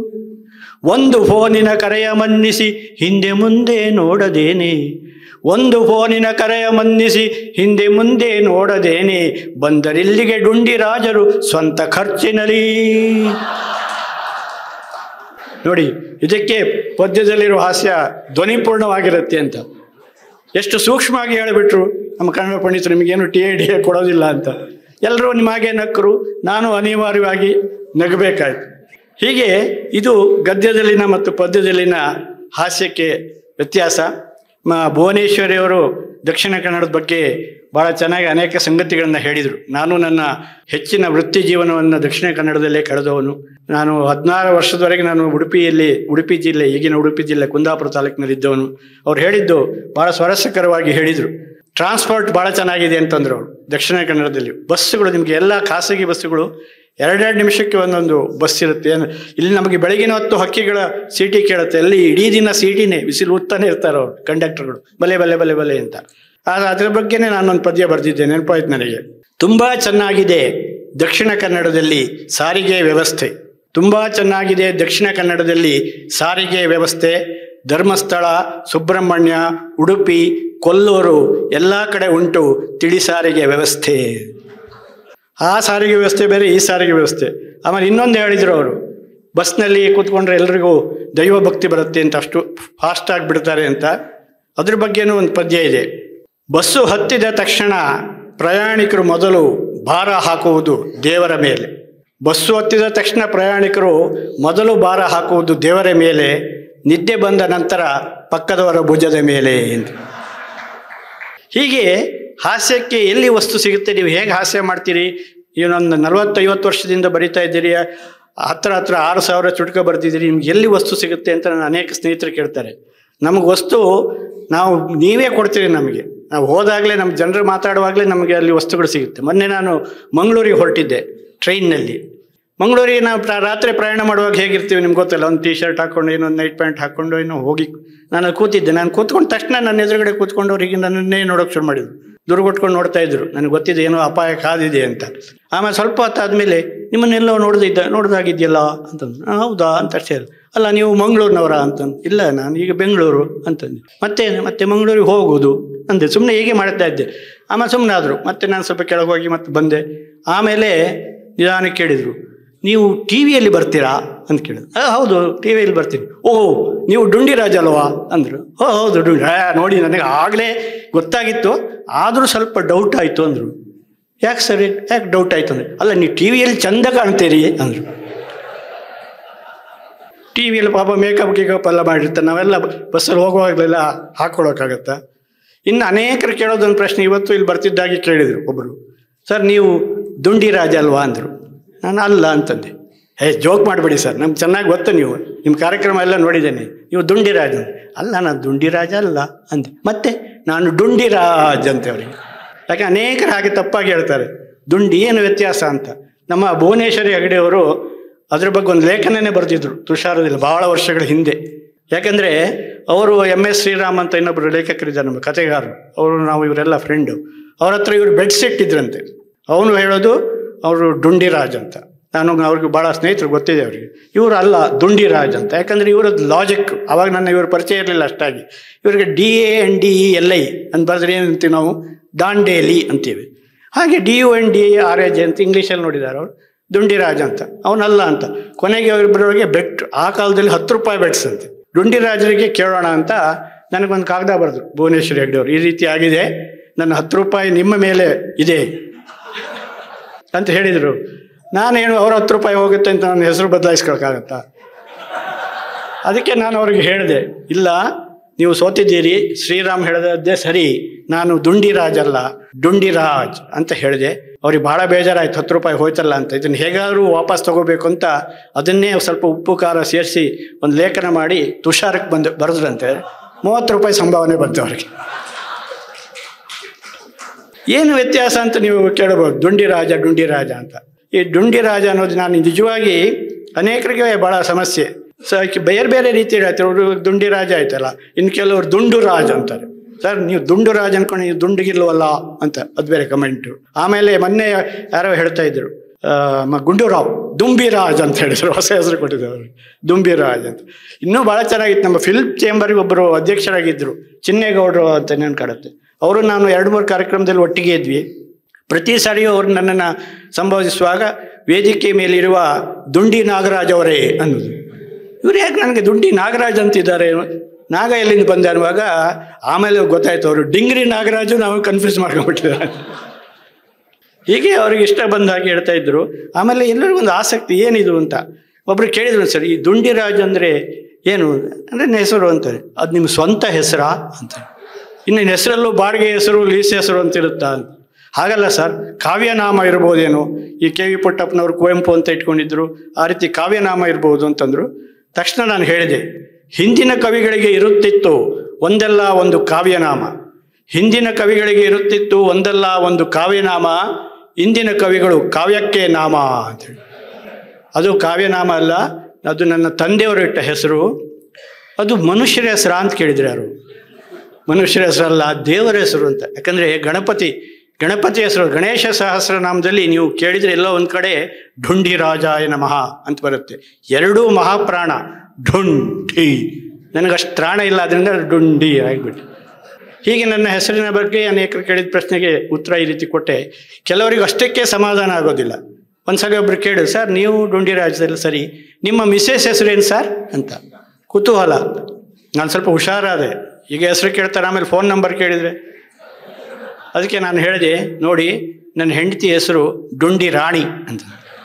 ಒಂದು ಫೋನಿನ ಕರೆಯ ಮನ್ನಿಸಿ ಹಿಂದೆ ಮುಂದೆ ನೋಡದೇನೆ ಒಂದು ಫೋನಿನ ಕರೆಯ ಮನ್ನಿಸಿ ಹಿಂದೆ ಮುಂದೆ ನೋಡದೇನೆ ಬಂದರಿಲ್ಲಿಗೆ ಡುಂಡಿ ರಾಜರು ಸ್ವಂತ ಖರ್ಚಿನಲ್ಲಿ ನೋಡಿ ಇದಕ್ಕೆ ಪದ್ಯದಲ್ಲಿರುವ ಹಾಸ್ಯ ಧ್ವನಿಪೂರ್ಣವಾಗಿರುತ್ತೆ ಅಂತ ಎಷ್ಟು ಸೂಕ್ಷ್ಮವಾಗಿ ಹೇಳಿಬಿಟ್ರು ನಮ್ಮ ಕನ್ನಡ ಪಂಡಿತರು ನಿಮಗೇನು ಟಿ ಎ ಡಿ ಎ ಕೊಡೋದಿಲ್ಲ ಅಂತ ಎಲ್ಲರೂ ನಿಮಗೆ ನಕ್ಕರು ನಾನು ಅನಿವಾರ್ಯವಾಗಿ ನಗಬೇಕಾಯ್ತು ಹೀಗೆ ಇದು ಗದ್ಯದಲ್ಲಿನ ಮತ್ತು ಪದ್ಯದಲ್ಲಿನ ಹಾಸ್ಯಕ್ಕೆ ವ್ಯತ್ಯಾಸ ಮ ಭುವನೇಶ್ವರಿಯವರು ದಕ್ಷಿಣ ಕನ್ನಡದ ಬಗ್ಗೆ ಭಾಳ ಚೆನ್ನಾಗಿ ಅನೇಕ ಸಂಗತಿಗಳನ್ನು ಹೇಳಿದರು ನಾನು ನನ್ನ ಹೆಚ್ಚಿನ ವೃತ್ತಿ ಜೀವನವನ್ನು ದಕ್ಷಿಣ ಕನ್ನಡದಲ್ಲೇ ಕಳೆದವನು ನಾನು ಹದಿನಾರು ವರ್ಷದವರೆಗೆ ನಾನು ಉಡುಪಿಯಲ್ಲಿ ಉಡುಪಿ ಜಿಲ್ಲೆ ಈಗಿನ ಉಡುಪಿ ಜಿಲ್ಲೆ ಕುಂದಾಪುರ ತಾಲೂಕಿನಲ್ಲಿದ್ದವನು ಅವ್ರು ಹೇಳಿದ್ದು ಭಾಳ ಸ್ವಾರಸ್ಯಕರವಾಗಿ ಹೇಳಿದರು ಟ್ರಾನ್ಸ್ಪೋರ್ಟ್ ಭಾಳ ಚೆನ್ನಾಗಿದೆ ಅಂತಂದ್ರು ಅವರು ದಕ್ಷಿಣ ಕನ್ನಡದಲ್ಲಿ ಬಸ್ಸುಗಳು ನಿಮಗೆ ಎಲ್ಲ ಖಾಸಗಿ ಬಸ್ಸುಗಳು ಎರಡೆರಡು ನಿಮಿಷಕ್ಕೆ ಒಂದೊಂದು ಬಸ್ ಇರುತ್ತೆ ಏನು ಇಲ್ಲಿ ನಮಗೆ ಬೆಳಗಿನ ಹೊತ್ತು ಹಕ್ಕಿಗಳ ಸೀಟಿ ಕೇಳುತ್ತೆ ಅಲ್ಲಿ ಇಡೀ ದಿನ ಸೀಟಿನೇ ಬಿಸಿಲು ಉತ್ತಾನೆ ಇರ್ತಾರೆ ಅವರು ಕಂಡಕ್ಟರ್ಗಳು ಬಲೆ ಬಲೆ ಬಲೆ ಬಲೆ ಅಂತ ಆದರೆ ಅದರ ಬಗ್ಗೆನೇ ನಾನೊಂದು ಪದ್ಯ ಬರೆದಿದ್ದೆ ನೆನಪಾಯ್ತು ನನಗೆ ತುಂಬ ಚೆನ್ನಾಗಿದೆ ದಕ್ಷಿಣ ಕನ್ನಡದಲ್ಲಿ ಸಾರಿಗೆ ವ್ಯವಸ್ಥೆ ತುಂಬ ಚೆನ್ನಾಗಿದೆ ದಕ್ಷಿಣ ಕನ್ನಡದಲ್ಲಿ ಸಾರಿಗೆ ವ್ಯವಸ್ಥೆ ಧರ್ಮಸ್ಥಳ ಸುಬ್ರಹ್ಮಣ್ಯ ಉಡುಪಿ ಕೊಲ್ಲೂರು ಎಲ್ಲ ಕಡೆ ಉಂಟು ತಿಳಿ ಸಾರಿಗೆ ವ್ಯವಸ್ಥೆ ಆ ಸಾರಿಗೆ ವ್ಯವಸ್ಥೆ ಬೇರೆ ಈ ಸಾರಿಗೆ ವ್ಯವಸ್ಥೆ ಆಮೇಲೆ ಇನ್ನೊಂದು ಹೇಳಿದರು ಅವರು ಬಸ್ನಲ್ಲಿ ಕೂತ್ಕೊಂಡ್ರೆ ಎಲ್ರಿಗೂ ದೈವ ಭಕ್ತಿ ಬರುತ್ತೆ ಅಂತ ಅಷ್ಟು ಫಾಸ್ಟ್ ಆಗಿಬಿಡ್ತಾರೆ ಅಂತ ಅದ್ರ ಬಗ್ಗೆನೂ ಒಂದು ಪದ್ಯ ಇದೆ ಬಸ್ಸು ಹತ್ತಿದ ತಕ್ಷಣ ಪ್ರಯಾಣಿಕರು ಮೊದಲು ಭಾರ ಹಾಕುವುದು ದೇವರ ಮೇಲೆ ಬಸ್ಸು ಹತ್ತಿದ ತಕ್ಷಣ ಪ್ರಯಾಣಿಕರು ಮೊದಲು ಭಾರ ಹಾಕುವುದು ದೇವರ ಮೇಲೆ ನಿದ್ದೆ ಬಂದ ನಂತರ ಪಕ್ಕದವರ ಭುಜದ ಮೇಲೆ ಎಂದು ಹೀಗೆ ಹಾಸ್ಯಕ್ಕೆ ಎಲ್ಲಿ ವಸ್ತು ಸಿಗುತ್ತೆ ನೀವು ಹೇಗೆ ಹಾಸ್ಯ ಮಾಡ್ತೀರಿ ಇವನೊಂದು ನಲವತ್ತೈವತ್ತು ವರ್ಷದಿಂದ ಬರಿತಾ ಇದ್ದೀರಿ ಹತ್ರ ಹತ್ರ ಆರು ಸಾವಿರ ಚುಟ್ಕ ಬರ್ತಿದ್ದೀರಿ ನಿಮ್ಗೆ ಎಲ್ಲಿ ವಸ್ತು ಸಿಗುತ್ತೆ ಅಂತ ನನ್ನ ಅನೇಕ ಸ್ನೇಹಿತರು ಕೇಳ್ತಾರೆ ನಮಗೆ ವಸ್ತು ನಾವು ನೀವೇ ಕೊಡ್ತೀರಿ ನಮಗೆ ನಾವು ಹೋದಾಗಲೇ ನಮ್ಮ ಜನರು ಮಾತಾಡುವಾಗಲೇ ನಮಗೆ ಅಲ್ಲಿ ವಸ್ತುಗಳು ಸಿಗುತ್ತೆ ಮೊನ್ನೆ ನಾನು ಮಂಗಳೂರಿಗೆ ಹೊರಟಿದ್ದೆ ಟ್ರೈನ್ನಲ್ಲಿ ಮಂಗಳೂರಿಗೆ ನಾವು ಪ್ರ- ರಾತ್ರಿ ಪ್ರಯಾಣ ಮಾಡುವಾಗ ಹೇಗಿರ್ತೀವಿ ನಿಮ್ಗೆ ಗೊತ್ತಲ್ಲ ಒಂದು ಟೀ ಶರ್ಟ್ ಹಾಕ್ಕೊಂಡು ಇನ್ನೊಂದು ನೈಟ್ ಪ್ಯಾಂಟ್ ಹಾಕ್ಕೊಂಡು ಏನೋ ಹೋಗಿ ನಾನು ಅಲ್ಲಿ ಕೂತಿದ್ದೆ ನಾನು ಕೂತ್ಕೊಂಡ ತಕ್ಷಣ ನನ್ನ ಎದುರುಗಡೆ ಕೂತ್ಕೊಂಡವ್ರಿಗೆ ನನ್ನನ್ನೇ ನೋಡೋಕೆ ಶುರು ಮಾಡಿದ್ರು ದುರ್ಗೊಟ್ಕೊಂಡು ನೋಡ್ತಾ ಇದ್ರು ನನಗೆ ಗೊತ್ತಿದೆ ಏನೋ ಅಪಾಯ ಕಾದಿದೆ ಅಂತ ಆಮೇಲೆ ಸ್ವಲ್ಪ ಹೊತ್ತಾದ್ಮೇಲೆ ನಿಮ್ಮನ್ನೆಲ್ಲೋ ನೋಡ್ದಿದ್ದ ನೋಡ್ದಾಗಿದ್ಯಲ್ಲ ಅಂತಂದು "ಆ, ಹೌದಾ ಅಂತ ಅಷ್ಟೇ ಹೇಳಿದೆ. ಅಲ್ಲ ನೀವು ಮಂಗಳೂರಿನವರ ಅಂತಂದು ಇಲ್ಲ ನಾನು ಈಗ ಬೆಂಗಳೂರು ಅಂತಂದೆ ಮತ್ತೆ ಮತ್ತೆ ಮಂಗಳೂರಿಗೆ ಹೋಗೋದು ಅಂದೆ ಸುಮ್ಮನೆ ಹೀಗೆ ಮಾಡ್ತಾ ಇದ್ದೆ ಆಮೇಲೆ ಸುಮ್ಮನೆ ಆದರು ಮತ್ತೆ ನಾನು ಸ್ವಲ್ಪ ಕೆಳಗೆ ಹೋಗಿ ಮತ್ತೆ ಬಂದೆ ಆಮೇಲೆ ನಿಧಾನಕ್ಕೆ ಕೇಳಿದರು ನೀವು ಟಿ ವಿಯಲ್ಲಿ ಬರ್ತೀರಾ ಅಂತ ಕೇಳಿದ್ರು "ಆ, ಹೌದು ಟಿ ವಿಯಲ್ಲಿ ಬರ್ತೀನಿ ಓಹ್ ನೀವು ಡುಂಡಿ ರಾಜ ಅಲ್ವಾ ಅಂದರು ಓ ಹೌದು ಡುಂಡಿ ಆ, ನೋಡಿ ನನಗೆ ಆಗಲೇ ಗೊತ್ತಾಗಿತ್ತು ಆದರೂ ಸ್ವಲ್ಪ ಡೌಟ್ ಆಯಿತು ಅಂದರು ಯಾಕೆ ಸರಿ ಯಾಕೆ ಡೌಟ್ ಆಯಿತು ಅಂದರೆ ಅಲ್ಲ ನೀವು ಟಿ ವಿಯಲ್ಲಿ ಚಂದ ಕಾಣ್ತೀರಿ ಅಂದರು ಟಿ ವಿಯಲ್ಲಿ ಪಾಪ ಮೇಕಪ್ ಗೀಕಪ್ ಎಲ್ಲ ಮಾಡಿರ್ತಾರೆ ನಾವೆಲ್ಲ ಬಸ್ಸಲ್ಲಿ ಹೋಗುವಾಗಲೆಲ್ಲ ಹಾಕ್ಕೊಳಕ್ಕಾಗತ್ತಾ ಇನ್ನು ಅನೇಕರು ಕೇಳೋದೊಂದು ಪ್ರಶ್ನೆ ಇವತ್ತು ಇಲ್ಲಿ ಬರ್ತಿದ್ದಾಗೆ ಕೇಳಿದರು ಒಬ್ಬರು ಸರ್ ನೀವು ದುಂಡಿ ರಾಜ ಅಲ್ವಾ ಅಂದರು ನಾನು ಅಲ್ಲ ಅಂತಂದೆ ಹೇ ಜೋಕ್ ಮಾಡಬೇಡಿ ಸರ್ ನಮ್ಗೆ ಚೆನ್ನಾಗಿ ಗೊತ್ತು ನೀವು ನಿಮ್ಮ ಕಾರ್ಯಕ್ರಮ ಎಲ್ಲ ನೋಡಿದ್ದೇನೆ ನೀವು ದುಂಡಿ ರಾಜ ಅಂದೆ. ಅಲ್ಲ ನಾನು ದುಂಡಿ ರಾಜ ಅಲ್ಲ ಅಂದೆ ಮತ್ತೆ ನಾನು ಡುಂಡಿ ರಾಜ್ ಅಂತ ಅವರಿಗೆ ಯಾಕೆ ಅನೇಕರು ಹಾಗೆ ತಪ್ಪಾಗಿ ಹೇಳ್ತಾರೆ ದುಂಡಿ ಏನು ವ್ಯತ್ಯಾಸ ಅಂತ ನಮ್ಮ ಭುವನೇಶ್ವರಿ ಹೆಗಡೆಯವರು ಅದ್ರ ಬಗ್ಗೆ ಒಂದು ಲೇಖನನೇ ಬರೆದಿದ್ರು ತುಷಾರದಲ್ಲಿ ಬಹಳ ವರ್ಷಗಳ ಹಿಂದೆ ಯಾಕಂದರೆ ಅವರು ಎಮ್ ಎಸ್ ಶ್ರೀರಾಮ್ ಅಂತ ಇನ್ನೊಬ್ಬರು ಲೇಖಕರಿದ್ದಾರೆ ನಮ್ಮ ಕತೆಗಾರರು ಅವರು ನಾವು ಇವರೆಲ್ಲ ಫ್ರೆಂಡು ಅವ್ರ ಹತ್ರ ಇವರು ಬೆಡ್ ಸೆಟ್ ಇದ್ರಂತೆ ಅವನು ಹೇಳೋದು ಅವರು ಡುಂಡಿ ರಾಜ್ ಅಂತ ನಾನು ಅವ್ರಿಗೆ ಭಾಳ ಸ್ನೇಹಿತರು ಗೊತ್ತಿದೆ ಅವರಿಗೆ ಇವರು ಅಲ್ಲ ದುಂಡಿ ರಾಜ್ ಅಂತ ಯಾಕಂದರೆ ಇವರದ್ದು ಲಾಜಿಕ್ ಅವಾಗ ನನ್ನ ಇವ್ರ ಪರಿಚಯ ಇರಲಿಲ್ಲ ಅಷ್ಟಾಗಿ ಇವರಿಗೆ D A N D E L I ಅಂತ ಬರೆದ್ರೆ ಏನಂತೀವಿ ನಾವು ದಾಂಡೇಲಿ ಅಂತೀವಿ ಹಾಗೆ D U N D R A J ಅಂತ ಇಂಗ್ಲೀಷಲ್ಲಿ ನೋಡಿದ್ದಾರೆ ಅವರು ದುಂಡಿ ರಾಜ ಅಂತ ಅವನಲ್ಲ ಅಂತ ಕೊನೆಗೆ ಅವರಿಬ್ಬರಿಗೆ ಬೆಟ್ ಆ ಕಾಲದಲ್ಲಿ ಹತ್ತು ರೂಪಾಯಿ ಬೆಟ್ಸ್ ಅಂತೆ ಡುಂಡಿ ರಾಜರಿಗೆ ಕೇಳೋಣ ಅಂತ ನನಗೊಂದು ಕಾಗದ ಬರೆದ್ರು ಭುವನೇಶ್ವರಿ ಹೆಗ್ಡೆ ಅವರು ಈ ರೀತಿ ಆಗಿದೆ ನನ್ನ ಹತ್ತು ರೂಪಾಯಿ ನಿಮ್ಮ ಮೇಲೆ ಇದೆ ಅಂತ ಹೇಳಿದರು ನಾನೇನು ಅವ್ರ ಹತ್ತು ರೂಪಾಯಿ ಹೋಗುತ್ತೆ ಅಂತ ನನ್ನ ಹೆಸರು ಬದಲಾಯಿಸ್ಕೊಳಕ್ಕಾಗತ್ತಾ ಅದಕ್ಕೆ ನಾನು ಅವ್ರಿಗೆ ಹೇಳಿದೆ ಇಲ್ಲ ನೀವು ಸೋತಿದ್ದೀರಿ ಶ್ರೀರಾಮ್ ಹೇಳಿದದ್ದೇ ಸರಿ ನಾನು ದುಂಡಿರಾಜ್ ಅಲ್ಲ ಡುಂಡಿರಾಜ್ ಅಂತ ಹೇಳಿದೆ ಅವ್ರಿಗೆ ಬಹಳ ಬೇಜಾರಾಯ್ತು ಹತ್ತು ರೂಪಾಯಿ ಹೋಯ್ತಲ್ಲ ಅಂತ ಇದನ್ನು ಹೇಗಾದರೂ ವಾಪಸ್ ತಗೋಬೇಕು ಅಂತ ಅದನ್ನೇ ಸ್ವಲ್ಪ ಉಪ್ಪು ಖಾರ ಸೇರಿಸಿ ಒಂದು ಲೇಖನ ಮಾಡಿ ತುಷಾರಕ್ಕೆ ಬಂದು ಬರೆದ್ರಂತೆ ಮೂವತ್ತು ರೂಪಾಯಿ ಸಂಭಾವನೆ ಬಂತು ಅವ್ರಿಗೆ ಏನು ವ್ಯತ್ಯಾಸ ಅಂತ ನೀವು ಕೇಳಬಹುದು ಡುಂಡಿ ರಾಜ ಡುಂಡಿ ರಾಜ ಅಂತ ಈ ಡುಂಡಿ ರಾಜ ಅನ್ನೋದು ನಾನು ನಿಜವಾಗಿ ಅನೇಕರಿಗೆ ಬಹಳ ಸಮಸ್ಯೆ ಸೊ ಬೇರೆ ಬೇರೆ ರೀತಿ ಹೇಳ್ತಾರೆ ಅವರು ದುಂಡಿ ರಾಜ ಆಯ್ತಲ್ಲ ಇನ್ನು ಕೆಲವರು ದುಂಡು ರಾಜ್ ಅಂತಾರೆ ಸರ್ ನೀವು ದುಂಡು ರಾಜ್ ಅನ್ಕೊಂಡು ನೀವು ದುಂಡುಗಿಲ್ವಲ್ಲ ಅಂತ ಅದು ಬೇರೆ ಕಮೆಂಟು ಆಮೇಲೆ ಮೊನ್ನೆ ಯಾರೋ ಹೇಳ್ತಾ ಇದ್ರು ಆ, ಮ- ಗುಂಡೂರಾವ್ ದುಂಬಿರಾಜ್ ಅಂತ ಹೇಳಿದ್ರು ಹೊಸ ಹೆಸರು ಕೊಟ್ಟಿದ್ರು ಅವ್ರಿಗೆ ದುಂಬಿರಾಜ್ ಅಂತ ಇನ್ನೂ ಭಾಳ ಚೆನ್ನಾಗಿತ್ತು ನಮ್ಮ ಫಿಲ್ಮ್ ಚೇಂಬರ್ಗೆ ಒಬ್ಬರು ಅಧ್ಯಕ್ಷರಾಗಿದ್ದರು ಚಿನ್ನೇಗೌಡರು ಅಂತ ನೆನ್ಕಾಡುತ್ತೆ ಅವರು ನಾನು ಎರಡು ಮೂರು ಕಾರ್ಯಕ್ರಮದಲ್ಲಿ ಒಟ್ಟಿಗೆ ಇದ್ವಿ ಪ್ರತಿ ಸಾರಿಯೂ ಅವರು ನನ್ನನ್ನು ಸಂಬೋಧಿಸುವಾಗ ವೇದಿಕೆ ಮೇಲಿರುವ ದುಂಡಿ ನಾಗರಾಜ್ ಅವರೇ ಅನ್ನೋದು ಇವ್ರು ಯಾಕೆ ನನಗೆ ದುಂಡಿ ನಾಗರಾಜ್ ಅಂತಿದ್ದಾರೆ ನಾಗ ಎಲ್ಲಿಂದ ಬಂದೆ ಅನ್ನುವಾಗ ಆಮೇಲೆ ಗೊತ್ತಾಯ್ತು ಅವರು ಡಿಂಗ್ರಿ ನಾಗರಾಜು ನಾವು ಕನ್ಫ್ಯೂಸ್ ಮಾಡ್ಕೊಂಡ್ಬಿಟ್ಟಿದ್ದಾರೆ ಹೀಗೆ ಅವ್ರಿಗೆ ಇಷ್ಟ ಬಂದ ಹಾಗೆ ಹೇಳ್ತಾ ಇದ್ರು ಆಮೇಲೆ ಎಲ್ಲರಿಗೂ ಒಂದು ಆಸಕ್ತಿ ಏನಿದು ಅಂತ ಒಬ್ರು ಕೇಳಿದ್ರು ಸರ್ ಈ ದುಂಡಿರಾಜ್ ಅಂದರೆ ಏನು ಅಂದರೆ ನನ್ನ ಹೆಸರು ಅಂತಾರೆ ಅದು ನಿಮ್ಮ ಸ್ವಂತ ಹೆಸರಾ ಅಂತ ಇನ್ನು ನಿನ್ನ ಹೆಸರಲ್ಲೂ ಬಾಡಿಗೆ ಹೆಸರು ಲೀಸ್ ಹೆಸರು ಅಂತ ಇರುತ್ತಾ ಅಂತ ಹಾಗಲ್ಲ ಸರ್ ಕಾವ್ಯನಾಮ ಇರ್ಬೋದೇನೋ ಈ ಕೆ ವಿ ಪುಟ್ಟಪ್ಪನವರು ಕುವೆಂಪು ಅಂತ ಇಟ್ಕೊಂಡಿದ್ರು ಆ ರೀತಿ ಕಾವ್ಯನಾಮ ಇರ್ಬೋದು ಅಂತಂದ್ರು ತಕ್ಷಣ ನಾನು ಹೇಳಿದೆ ಹಿಂದಿನ ಕವಿಗಳಿಗೆ ಇರುತ್ತಿತ್ತು ಒಂದಲ್ಲ ಒಂದು ಕಾವ್ಯನಾಮ ಹಿಂದಿನ ಕವಿಗಳಿಗೆ ಇರುತ್ತಿತ್ತು ಒಂದಲ್ಲ ಒಂದು ಕಾವ್ಯನಾಮ ಇಂದಿನ ಕವಿಗಳು ಕಾವ್ಯಕ್ಕೆ ನಾಮ ಅಂತೇಳಿ ಅದು ಕಾವ್ಯನಾಮ ಅಲ್ಲ ಅದು ನನ್ನ ತಂದೆಯವರು ಇಟ್ಟ ಹೆಸರು ಅದು ಮನುಷ್ಯರ ಹೆಸರ ಅಂತ ಕೇಳಿದ್ರು ಯಾರು ಮನುಷ್ಯರ ಹೆಸರಲ್ಲ ದೇವರ ಹೆಸರು ಅಂತ ಯಾಕಂದರೆ ಗಣಪತಿ ಗಣಪತಿ ಹೆಸರು ಗಣೇಶ ಸಹಸ್ರನಾಮದಲ್ಲಿ ನೀವು ಕೇಳಿದರೆ ಎಲ್ಲೋ ಒಂದು ಕಡೆ ಢುಂಡಿ ರಾಜಾಯ ನಮಃ ಅಂತ ಬರುತ್ತೆ ಎರಡೂ ಮಹಾಪ್ರಾಣ ಢುಂಢಿ ನನಗಷ್ಟು ತ್ರಾಣ ಇಲ್ಲ ಅದರಿಂದ ಡುಂಡಿ ಆಗಿಬಿಟ್ಟು ಹೀಗೆ ನನ್ನ ಹೆಸರಿನ ಬಗ್ಗೆ ಅನೇಕರು ಕೇಳಿದ ಪ್ರಶ್ನೆಗೆ ಉತ್ತರ ಈ ರೀತಿ ಕೊಟ್ಟೆ ಕೆಲವರಿಗೆ ಅಷ್ಟಕ್ಕೆ ಸಮಾಧಾನ ಆಗೋದಿಲ್ಲ ಒಂದ್ಸಲ ಒಬ್ರು ಕೇಳು ಸರ್ ನೀವು ಡುಂಡಿ ರಾಜ್ಯದಲ್ಲಿ ಸರಿ ನಿಮ್ಮ ಮಿಸ್ಸೆಸ್ ಹೆಸರೇನು ಸರ್ ಅಂತ ಕುತೂಹಲ ನಾನು ಸ್ವಲ್ಪ ಹುಷಾರಾದೆ ಈಗ ಹೆಸರು ಕೇಳ್ತಾರೆ ಆಮೇಲೆ ಫೋನ್ ನಂಬರ್ ಕೇಳಿದರೆ ಅದಕ್ಕೆ ನಾನು ಹೇಳಿದೆ ನೋಡಿ ನನ್ನ ಹೆಂಡತಿ ಹೆಸರು ಡುಂಡಿ ರಾಣಿ ಅಂತ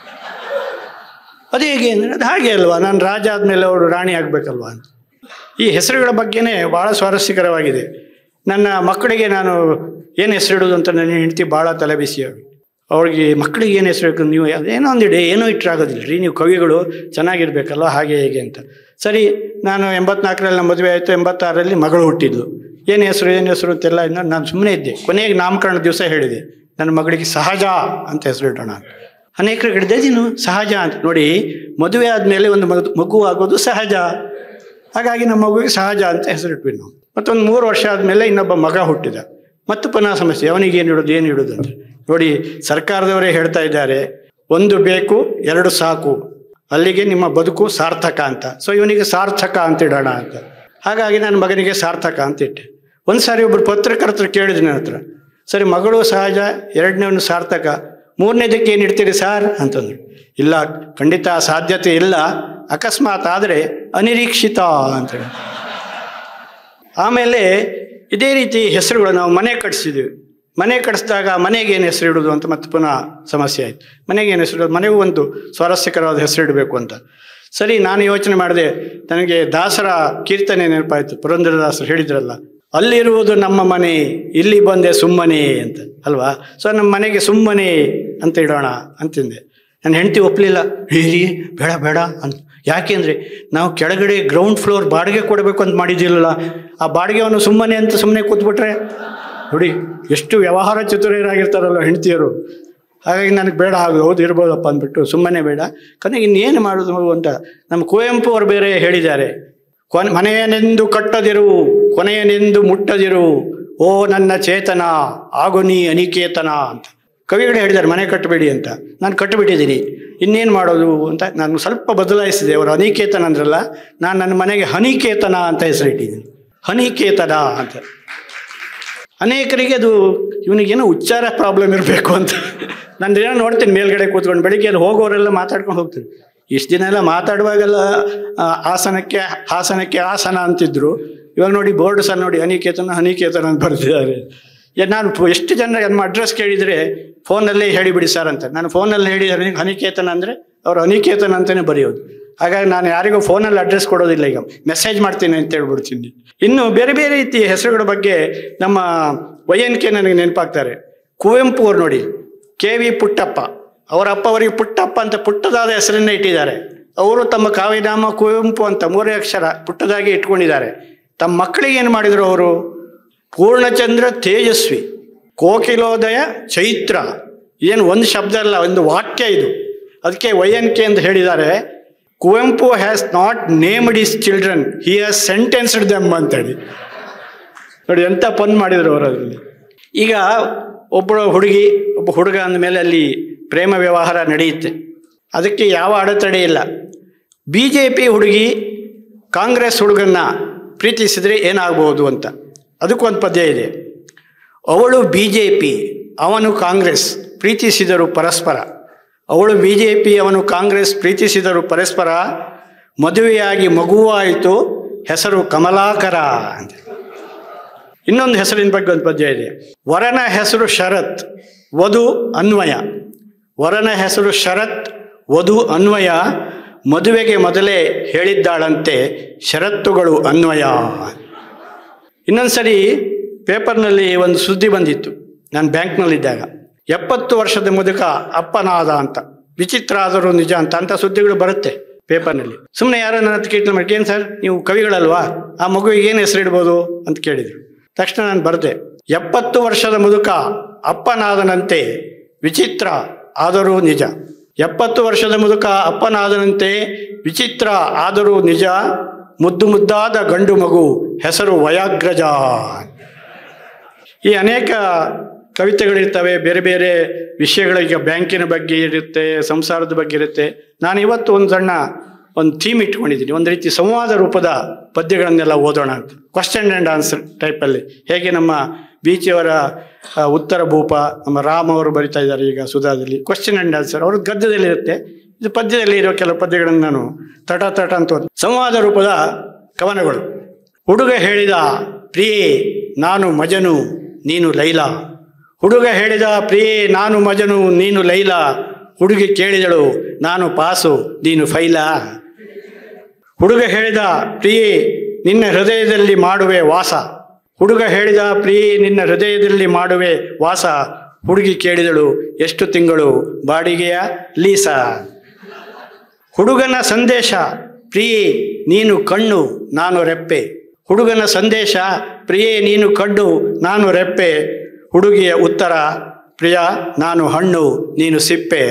ಅದು ಹೇಗೆ ಅಂದರೆ ಅದು ಹಾಗೆ ಅಲ್ವಾ ನಾನು ರಾಜ ಆದಮೇಲೆ ಅವರು ರಾಣಿ ಆಗಬೇಕಲ್ವಾ ಅಂತ ಈ ಹೆಸರುಗಳ ಬಗ್ಗೆನೇ ಭಾಳ ಸ್ವಾರಸ್ಯಕರವಾಗಿದೆ ನನ್ನ ಮಕ್ಕಳಿಗೆ ನಾನು ಏನು ಹೆಸರಿಡೋದು ಅಂತ ನನ್ನ ಹೆಂಡತಿ ಭಾಳ ತಲೆಬಿಸಿ ಆಗಿ ಅವ್ರಿಗೆ ಮಕ್ಕಳಿಗೆ ಏನು ಹೆಸರು ಬೇಕು ನೀವು ಏನೋ ಒಂದಿಡೆ ಏನೋ ಇಟ್ಟರಾಗೋದಿಲ್ಲ ರೀ ನೀವು ಕವಿಗಳು ಚೆನ್ನಾಗಿರ್ಬೇಕಲ್ವ ಹಾಗೆ ಹೇಗೆ ಅಂತ ಸರಿ ನಾನು ಎಂಬತ್ನಾಲ್ಕರಲ್ಲಿ ನಮ್ಮ ಮದುವೆ ಆಯಿತು ಎಂಬತ್ತಾರರಲ್ಲಿ ಮಗಳು ಹುಟ್ಟಿದ್ದು ಏನು ಹೆಸರು ಏನು ಹೆಸರು ಅಂತೆಲ್ಲ ಇನ್ನು ನಾನು ಸುಮ್ಮನೆ ಇದ್ದೆ ಕೊನೆಗೆ ನಾಮಕರಣ ದಿವಸ ಹೇಳಿದೆ ನನ್ನ ಮಗಳಿಗೆ ಸಹಜ ಅಂತ ಹೆಸರು ಇಡೋಣ ಅಂತ ಅನೇಕರು ಹಿಡಿದೆ ನೀನು ಸಹಜ ಅಂತ ನೋಡಿ ಮದುವೆ ಆದಮೇಲೆ ಒಂದು ಮಗು ಮಗು ಆಗೋದು ಸಹಜ ಹಾಗಾಗಿ ನಮ್ಮ ಮಗುವಿಗೆ ಸಹಜ ಅಂತ ಹೆಸರಿಟ್ವಿ ನಾವು ಮತ್ತೊಂದು ಮೂರು ವರ್ಷ ಆದಮೇಲೆ ಇನ್ನೊಬ್ಬ ಮಗ ಹುಟ್ಟಿದ ಮತ್ತು ಪುನಃ ಸಮಸ್ಯೆ ಅವನಿಗೆ ಏನು ಇಡೋದು ಏನು ಇಡೋದು ಅಂತ ನೋಡಿ ಸರ್ಕಾರದವರೇ ಹೇಳ್ತಾ ಇದ್ದಾರೆ ಒಂದು ಬೇಕು ಎರಡು ಸಾಕು ಅಲ್ಲಿಗೆ ನಿಮ್ಮ ಬದುಕು ಸಾರ್ಥಕ ಅಂತ ಸೊ ಇವನಿಗೆ ಸಾರ್ಥಕ ಅಂತ ಇಡೋಣ ಅಂತ ಹಾಗಾಗಿ ನನ್ನ ಮಗನಿಗೆ ಸಾರ್ಥಕ ಅಂತ ಇಟ್ಟೆ ಒಂದು ಸಾರಿ ಒಬ್ಬರು ಪತ್ರಕರ್ತರು ಕೇಳಿದ್ರು ನನ್ನ ಹತ್ರ ಸರಿ ಮಗಳು ಸಹಜ ಎರಡನೇವನು ಸಾರ್ಥಕ ಮೂರನೇದಕ್ಕೆ ಏನು ಇಡ್ತೀರಿ ಸಾರ್ ಅಂತಂದ್ರು ಇಲ್ಲ ಖಂಡಿತ ಸಾಧ್ಯತೆ ಇಲ್ಲ ಅಕಸ್ಮಾತ್ ಆದರೆ ಅನಿರೀಕ್ಷಿತ ಅಂತೇಳಿ ಆಮೇಲೆ ಇದೇ ರೀತಿ ಹೆಸರುಗಳು ನಾವು ಮನೆ ಕಟ್ಸಿದ್ವಿ ಮನೆ ಕಟ್ಸಿದಾಗ ಮನೆಗೆ ಏನು ಹೆಸರು ಇಡೋದು ಅಂತ ಮತ್ತೆ ಪುನಃ ಸಮಸ್ಯೆ ಆಯಿತು ಮನೆಗೆ ಏನು ಹೆಸರು ಇಡೋದು ಮನೆಗೂ ಒಂದು ಸ್ವಾರಸ್ಯಕರವಾದ ಹೆಸರು ಇಡಬೇಕು ಅಂತ ಸರಿ ನಾನು ಯೋಚನೆ ಮಾಡಿದೆ ನನಗೆ ದಾಸರ ಕೀರ್ತನೆ ನೆನಪಾಯಿತು ಪುರಂದರದಾಸರು ಹೇಳಿದ್ರಲ್ಲ ಅಲ್ಲಿರುವುದು ನಮ್ಮ ಮನೆ ಇಲ್ಲಿ ಬಂದೆ ಸುಮ್ಮನೆ ಅಂತ ಅಲ್ವಾ ಸೊ ನಮ್ಮ ಮನೆಗೆ ಸುಮ್ಮನೆ ಅಂತ ಇಡೋಣ ಅಂತಿಂದೆ ನನ್ನ ಹೆಂಡತಿ ಒಪ್ಪಲಿಲ್ಲ ಹೇರಿ ಬೇಡ ಬೇಡ ಅಂತ ಯಾಕೆಂದರೆ ನಾವು ಕೆಳಗಡೆ ಗ್ರೌಂಡ್ ಫ್ಲೋರ್ ಬಾಡಿಗೆ ಕೊಡಬೇಕು ಅಂತ ಮಾಡಿದ್ದಿಲ್ಲಲ್ಲ ಆ ಬಾಡಿಗೆವನ್ನು ಸುಮ್ಮನೆ ಅಂತ ಸುಮ್ಮನೆ ಕೂತ್ಬಿಟ್ರೆ ನೋಡಿ ಎಷ್ಟು ವ್ಯವಹಾರ ಚತುರರಾಗಿರ್ತಾರಲ್ಲ ಹೆಂಡತಿಯರು ಹಾಗಾಗಿ ನನಗೆ ಬೇಡ ಹಾಗೆ ಹೌದು ಇರ್ಬೋದಪ್ಪ ಅಂದ್ಬಿಟ್ಟು ಸುಮ್ಮನೆ ಬೇಡ ಕೊನೆಗೆ ಇನ್ನೇನು ಮಾಡೋದು ಅಂತ ನಮ್ಮ ಕುವೆಂಪು ಅವರು ಬೇರೆ ಹೇಳಿದ್ದಾರೆ ಕೊನೆ ಮನೆಯನೆಂದು ಕಟ್ಟದಿರು ಕೊನೆಯನೆಂದು ಮುಟ್ಟದಿರು ಓ ನನ್ನ ಚೇತನ ಆಗು ನೀ ಅನಿಕೇತನ ಅಂತ ಕವಿಗಳು ಹೇಳಿದ್ದಾರೆ ಮನೆ ಕಟ್ಟಬೇಡಿ ಅಂತ ನಾನು ಕಟ್ಟಿಬಿಟ್ಟಿದ್ದೀನಿ ಇನ್ನೇನು ಮಾಡೋದು ಅಂತ ನಾನು ಸ್ವಲ್ಪ ಬದಲಾಯಿಸಿದೆ ಅವರು ಅನಿಕೇತನ ಅಂದ್ರಲ್ಲ ನಾನು ನನ್ನ ಮನೆಗೆ ಹನಿಕೇತನ ಅಂತ ಹೆಸರಿಟ್ಟಿದ್ದೀನಿ ಹನಿಕೇತನ ಅಂತ ಅನೇಕರಿಗೆ ಅದು ಇವನಿಗೇನೋ ಉಚ್ಚಾರ ಪ್ರಾಬ್ಲಮ್ ಇರಬೇಕು ಅಂತ ನಾನು ದಿನ ನೋಡ್ತೀನಿ ಮೇಲ್ಗಡೆ ಕೂತ್ಕೊಂಡು ಬೆಳಿಗ್ಗೆ ಅಲ್ಲಿ ಹೋಗೋರೆಲ್ಲ ಮಾತಾಡ್ಕೊಂಡು ಹೋಗ್ತೀನಿ ಇಷ್ಟು ದಿನ ಎಲ್ಲ ಮಾತಾಡುವಾಗೆಲ್ಲ ಆ, ಆಸನಕ್ಕೆ ಹಾಸನಕ್ಕೆ ಆಸನ ಅಂತಿದ್ರು ಇವಾಗ ನೋಡಿ ಬೋರ್ಡ್ ಸಹ ನೋಡಿ ಹನಿಕೇತನ ಹನಿಕೇತನ ಅಂತ ಬರ್ತಿದ್ದಾರೆ ಏ, ನಾನು ಪು- ಎಷ್ಟು ಜನ ನಮ್ಮ ಅಡ್ರೆಸ್ ಕೇಳಿದರೆ ಫೋನಲ್ಲೇ ಹೇಳಿಬಿಡಿ ಸರ್ ಅಂತ ನಾನು ಫೋನಲ್ಲಿ ಹೇಳಿದರೆ ಹನಿಕೇತನ ಅಂದರೆ ಅವರು ಅನಿಕೇತನ ಅಂತಲೇ ಬರೆಯೋದು ಹಾಗಾಗಿ ನಾನು ಯಾರಿಗೂ ಫೋನಲ್ಲಿ ಅಡ್ರೆಸ್ ಕೊಡೋದಿಲ್ಲ ಈಗ ಮೆಸೇಜ್ ಮಾಡ್ತೀನಿ ಅಂತ ಹೇಳ್ಬಿಡ್ತೀನಿ ಇನ್ನು ಬೇರೆ ಬೇರೆ ರೀತಿಯ ಹೆಸರುಗಳ ಬಗ್ಗೆ ನಮ್ಮ ವೈಎನ್ಕೆ ನನಗೆ ನೆನಪಾಗ್ತಾರೆ ಕುವೆಂಪು ಅವ್ರು ನೋಡಿ ಕೆ ವಿ ಪುಟ್ಟಪ್ಪ ಅವರ ಅಪ್ಪ ಅವರಿಗೆ ಪುಟ್ಟಪ್ಪ ಅಂತ ಪುಟ್ಟದಾದ ಹೆಸರನ್ನ ಇಟ್ಟಿದ್ದಾರೆ ಅವರು ತಮ್ಮ ಕಾವ್ಯನಾಮ ಕುವೆಂಪು ಅಂತ ಮೂರೇ ಅಕ್ಷರ ಪುಟ್ಟದಾಗಿ ಇಟ್ಕೊಂಡಿದ್ದಾರೆ ತಮ್ಮ ಮಕ್ಕಳಿಗೆ ಏನು ಮಾಡಿದರು ಅವರು ಪೂರ್ಣಚಂದ್ರ ತೇಜಸ್ವಿ ಕೋಕಿಲೋದಯ ಚೈತ್ರ ಏನು ಒಂದು ಶಬ್ದ ಅಲ್ಲ ಒಂದು ವಾಕ್ಯ ಇದು ಅದಕ್ಕೆ ವೈ ಎನ್ ಕೆ ಅಂತ ಹೇಳಿದ್ದಾರೆ Kuvempu has not named his children he has sentenced them ಅಂತೇಳಿ ನೋಡಿ ಎಂಥ ಪನ್ ಮಾಡಿದ್ರು ಅವರು ಅದರಲ್ಲಿ ಈಗ ಒಬ್ಬಳು ಹುಡುಗಿ ಒಬ್ಬ ಹುಡುಗ ಅಂದಮೇಲೆ ಅಲ್ಲಿ ಪ್ರೇಮ ವ್ಯವಹಾರ ನಡೆಯುತ್ತೆ ಅದಕ್ಕೆ ಯಾವ ಅಡೆತಡೆ ಇಲ್ಲ ಬಿ ಜೆ ಪಿ ಹುಡುಗಿ ಕಾಂಗ್ರೆಸ್ ಹುಡುಗನ್ನ ಪ್ರೀತಿಸಿದರೆ ಏನಾಗ್ಬೋದು ಅಂತ ಅದಕ್ಕೊಂದು ಪದ್ಯ ಇದೆ ಅವಳು ಬಿ ಜೆ ಪಿ ಅವನು ಕಾಂಗ್ರೆಸ್ ಪ್ರೀತಿಸಿದರು ಪರಸ್ಪರ ಅವಳು ಬಿ ಜೆ ಪಿ ಅವನು ಕಾಂಗ್ರೆಸ್ ಪ್ರೀತಿಸಿದರು ಪರಸ್ಪರ ಮದುವೆಯಾಗಿ ಮಗುವಾಯಿತು ಹೆಸರು ಕಮಲಾಕರ ಅಂತ ಇನ್ನೊಂದು ಹೆಸರಿನ ಬಗ್ಗೆ ಒಂದು ಪದ್ಯ ಇದೆ ವರನ ಹೆಸರು ಶರತ್ ವಧು ಅನ್ವಯ ವರನ ಹೆಸರು ಶರತ್ ವಧು ಅನ್ವಯ ಮದುವೆಗೆ ಮೊದಲೇ ಹೇಳಿದ್ದಾಳಂತೆ ಷರತ್ತುಗಳು ಅನ್ವಯ ಇನ್ನೊಂದು ಸರಿ ಪೇಪರ್ನಲ್ಲಿ ಒಂದು ಸುದ್ದಿ ಬಂದಿತ್ತು ನಾನು ಬ್ಯಾಂಕ್ನಲ್ಲಿದ್ದಾಗ ಎಪ್ಪತ್ತು ವರ್ಷದ ಮುದುಕ ಅಪ್ಪನಾದ ಅಂತ ವಿಚಿತ್ರ ಆದರೂ ನಿಜ ಅಂತ ಅಂತ ಸುದ್ದಿಗಳು ಬರುತ್ತೆ ಪೇಪರ್ನಲ್ಲಿ ಸುಮ್ಮನೆ ಯಾರೋ ನನ್ನ ಹತ್ರ ಕೇಳ್ತಾರೆ ಮಾಡಿ ಏನು ಸರ್ ನೀವು ಕವಿಗಳಲ್ವಾ ಆ ಮಗುವಿಗೆ ಏನು ಹೆಸರಿಡ್ಬೋದು ಅಂತ ಕೇಳಿದರು ತಕ್ಷಣ ನಾನು ಬರೆದೆ ಎಪ್ಪತ್ತು ವರ್ಷದ ಮುದುಕ ಅಪ್ಪನಾದನಂತೆ ವಿಚಿತ್ರ ಆದರೂ ನಿಜ ಎಪ್ಪತ್ತು ವರ್ಷದ ಮುದುಕ ಅಪ್ಪನಾದನಂತೆ ವಿಚಿತ್ರ ಆದರೂ ನಿಜ ಮುದ್ದು ಮುದ್ದಾದ ಗಂಡು ಮಗು ಹೆಸರು ವಯಾಗ್ರಜ ಈ ಅನೇಕ ಕವಿತೆಗಳಿರ್ತವೆ ಬೇರೆ ಬೇರೆ ವಿಷಯಗಳು ಈಗ ಬ್ಯಾಂಕಿನ ಬಗ್ಗೆ ಇರುತ್ತೆ ಸಂಸಾರದ ಬಗ್ಗೆ ಇರುತ್ತೆ ನಾನು ಇವತ್ತು ಒಂದು ಸಣ್ಣ ಒಂದು ಥೀಮ್ ಇಟ್ಕೊಂಡಿದ್ದೀನಿ ಒಂದು ರೀತಿ ಸಂವಾದ ರೂಪದ ಪದ್ಯಗಳನ್ನೆಲ್ಲ ಓದೋಣ ಅಂತ ಕ್ವಶನ್ ಆ್ಯಂಡ್ ಆನ್ಸರ್ ಟೈಪಲ್ಲಿ ಹೇಗೆ ನಮ್ಮ ಬೀಚಿಯವರ ಆ, ಉತ್ತರ ಭೂಪ ನಮ್ಮ ರಾಮ್ ಅವರು ಬರಿತಾ ಇದ್ದಾರೆ ಈಗ ಸುಧಾದಲ್ಲಿ ಕ್ವಶನ್ ಆ್ಯಂಡ್ ಆನ್ಸರ್ ಅವ್ರ ಗದ್ಯದಲ್ಲಿರುತ್ತೆ ಇದು ಪದ್ಯದಲ್ಲಿ ಇರೋ ಕೆಲವು ಪದ್ಯಗಳನ್ನು ನಾನು ತಟ ತಟ ಅಂತ ಓದ್- ಸಂವಾದ ರೂಪದ ಕವನಗಳು ಹುಡುಗ ಹೇಳಿದ ಪ್ರಿಯೇ ನಾನು ಮಜನು ನೀನು ಲೈಲಾ ಹುಡುಗ ಹೇಳಿದ ಪ್ರಿಯೇ ನಾನು ಮಜನು ನೀನು ಲೈಲಾ ಹುಡುಗಿ ಕೇಳಿದಳು ನಾನು ಪಾಸು ನೀನು ಫೈಲಾ ಹುಡುಗ ಹೇಳಿದ ಪ್ರಿಯೇ ನಿನ್ನ ಹೃದಯದಲ್ಲಿ ಮಾಡುವೆ ವಾಸ ಹುಡುಗ ಹೇಳಿದ ಪ್ರಿಯೇ ನಿನ್ನ ಹೃದಯದಲ್ಲಿ ಮಾಡುವೆ ವಾಸ ಹುಡುಗಿ ಕೇಳಿದಳು ಎಷ್ಟು ತಿಂಗಳು ಬಾಡಿಗೆಯ ಲೀಸ ಹುಡುಗನ ಸಂದೇಶ ಪ್ರಿಯೇ ನೀನು ಕಣ್ಣು ನಾನು ರೆಪ್ಪೆ ಹುಡುಗನ ಸಂದೇಶ ಪ್ರಿಯೇ ನೀನು ಕಣ್ಣು ನಾನು ರೆಪ್ಪೆ ಹುಡುಗಿಯ ಉತ್ತರ ಪ್ರಿಯ ನಾನು ಹಣ್ಣು ನೀನು ಸಿಪ್ಪೆ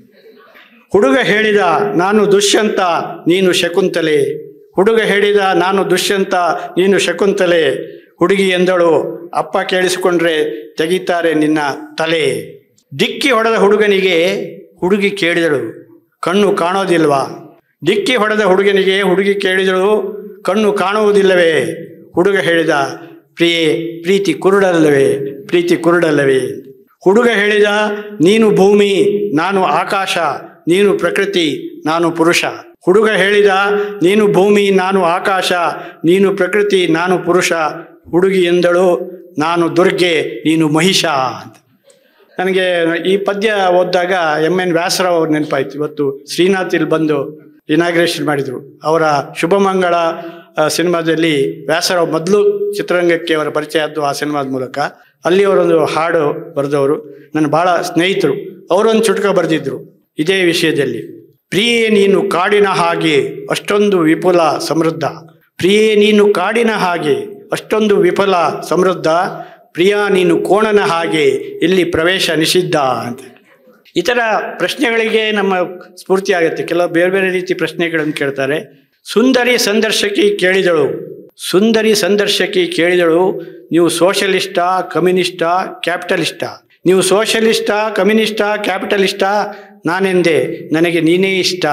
ಹುಡುಗ ಹೇಳಿದ ನಾನು ದುಷ್ಯಂತ ನೀನು ಶಕುಂತಲೆ ಹುಡುಗ ಹೇಳಿದ ನಾನು ದುಷ್ಯಂತ ನೀನು ಶಕುಂತಲೆ ಹುಡುಗಿ ಎಂದಳು ಅಪ್ಪ ಕೇಳಿಸಿಕೊಂಡ್ರೆ ತೆಗಿತಾರೆ ನಿನ್ನ ತಲೆ ಡಿಕ್ಕಿ ಹೊಡೆದ ಹುಡುಗನಿಗೆ ಹುಡುಗಿ ಕೇಳಿದಳು ಕಣ್ಣು ಕಾಣೋದಿಲ್ವಾ ಡಿಕ್ಕಿ ಹೊಡೆದ ಹುಡುಗನಿಗೆ ಹುಡುಗಿ ಕೇಳಿದಳು ಕಣ್ಣು ಕಾಣುವುದಿಲ್ಲವೇ ಹುಡುಗ ಹೇಳಿದ ಪ್ರಿಯೆ ಪ್ರೀತಿ ಕುರುಡಲ್ಲವೇ ಪ್ರೀತಿ ಕುರುಡಲ್ಲವೇ ಹುಡುಗ ಹೇಳಿದ ನೀನು ಭೂಮಿ ನಾನು ಆಕಾಶ ನೀನು ಪ್ರಕೃತಿ ನಾನು ಪುರುಷ ಹುಡುಗ ಹೇಳಿದ ನೀನು ಭೂಮಿ ನಾನು ಆಕಾಶ ನೀನು ಪ್ರಕೃತಿ ನಾನು ಪುರುಷ ಹುಡುಗಿ ಎಂದಳು ನಾನು ದುರ್ಗೆ ನೀನು ಮಹಿಷ ಅಂತ ನನಗೆ ಈ ಪದ್ಯ ಓದಿದಾಗ ಎಮ್ ಎನ್ ವ್ಯಾಸರಾವ್ ಅವ್ರು ನೆನಪಾಯ್ತು ಇವತ್ತು ಶ್ರೀನಾಥ್ ಇಲ್ಲಿ ಬಂದು ಇನಾಗ್ರೇಷನ್ ಮಾಡಿದರು ಅವರ ಶುಭಮಂಗಳ ಆ, ಸಿನಿಮಾದಲ್ಲಿ ವ್ಯಾಸರಾವ್ ಮೊದಲು ಚಿತ್ರರಂಗಕ್ಕೆ ಅವರ ಪರಿಚಯ ಆದ್ದು ಆ ಸಿನಿಮಾದ ಮೂಲಕ ಅಲ್ಲಿ ಅವರೊಂದು ಹಾಡು ಬರೆದವರು ನನ್ನ ಭಾಳ ಸ್ನೇಹಿತರು ಅವರೊಂದು ಚುಟಕ ಬರೆದಿದ್ರು ಇದೇ ವಿಷಯದಲ್ಲಿ ಪ್ರಿಯೇ ನೀನು ಕಾಡಿನ ಹಾಗೆ ಅಷ್ಟೊಂದು ವಿಪುಲ ಸಮೃದ್ಧ ಪ್ರಿಯೇ ನೀನು ಕಾಡಿನ ಹಾಗೆ ಅಷ್ಟೊಂದು ವಿಫಲ ಸಮೃದ್ಧ ಪ್ರಿಯ ನೀನು ಕೋಣನ ಹಾಗೆ ಇಲ್ಲಿ ಪ್ರವೇಶ ನಿಷಿದ್ಧ ಅಂತ ಈ ಥರ ಪ್ರಶ್ನೆಗಳಿಗೆ ನಮ್ಮ ಸ್ಫೂರ್ತಿ ಆಗುತ್ತೆ ಕೆಲವು ಬೇರೆ ಬೇರೆ ರೀತಿ ಪ್ರಶ್ನೆಗಳನ್ನು ಕೇಳ್ತಾರೆ ಸುಂದರಿ ಸಂದರ್ಶಕಿ ಕೇಳಿದಳು ಸುಂದರಿ ಸಂದರ್ಶಕಿ ಕೇಳಿದಳು ನೀವು ಸೋಷಲಿಸ್ಟಾ ಕಮ್ಯುನಿಸ್ಟಾ ಕ್ಯಾಪಿಟಲಿಸ್ಟಾ ನೀವು ಸೋಷಲಿಸ್ಟಾ ಕಮ್ಯುನಿಸ್ಟಾ ಕ್ಯಾಪಿಟಲಿಸ್ಟಾ ನಾನೆಂದೆ ನನಗೆ ನೀನೇ ಇಷ್ಟ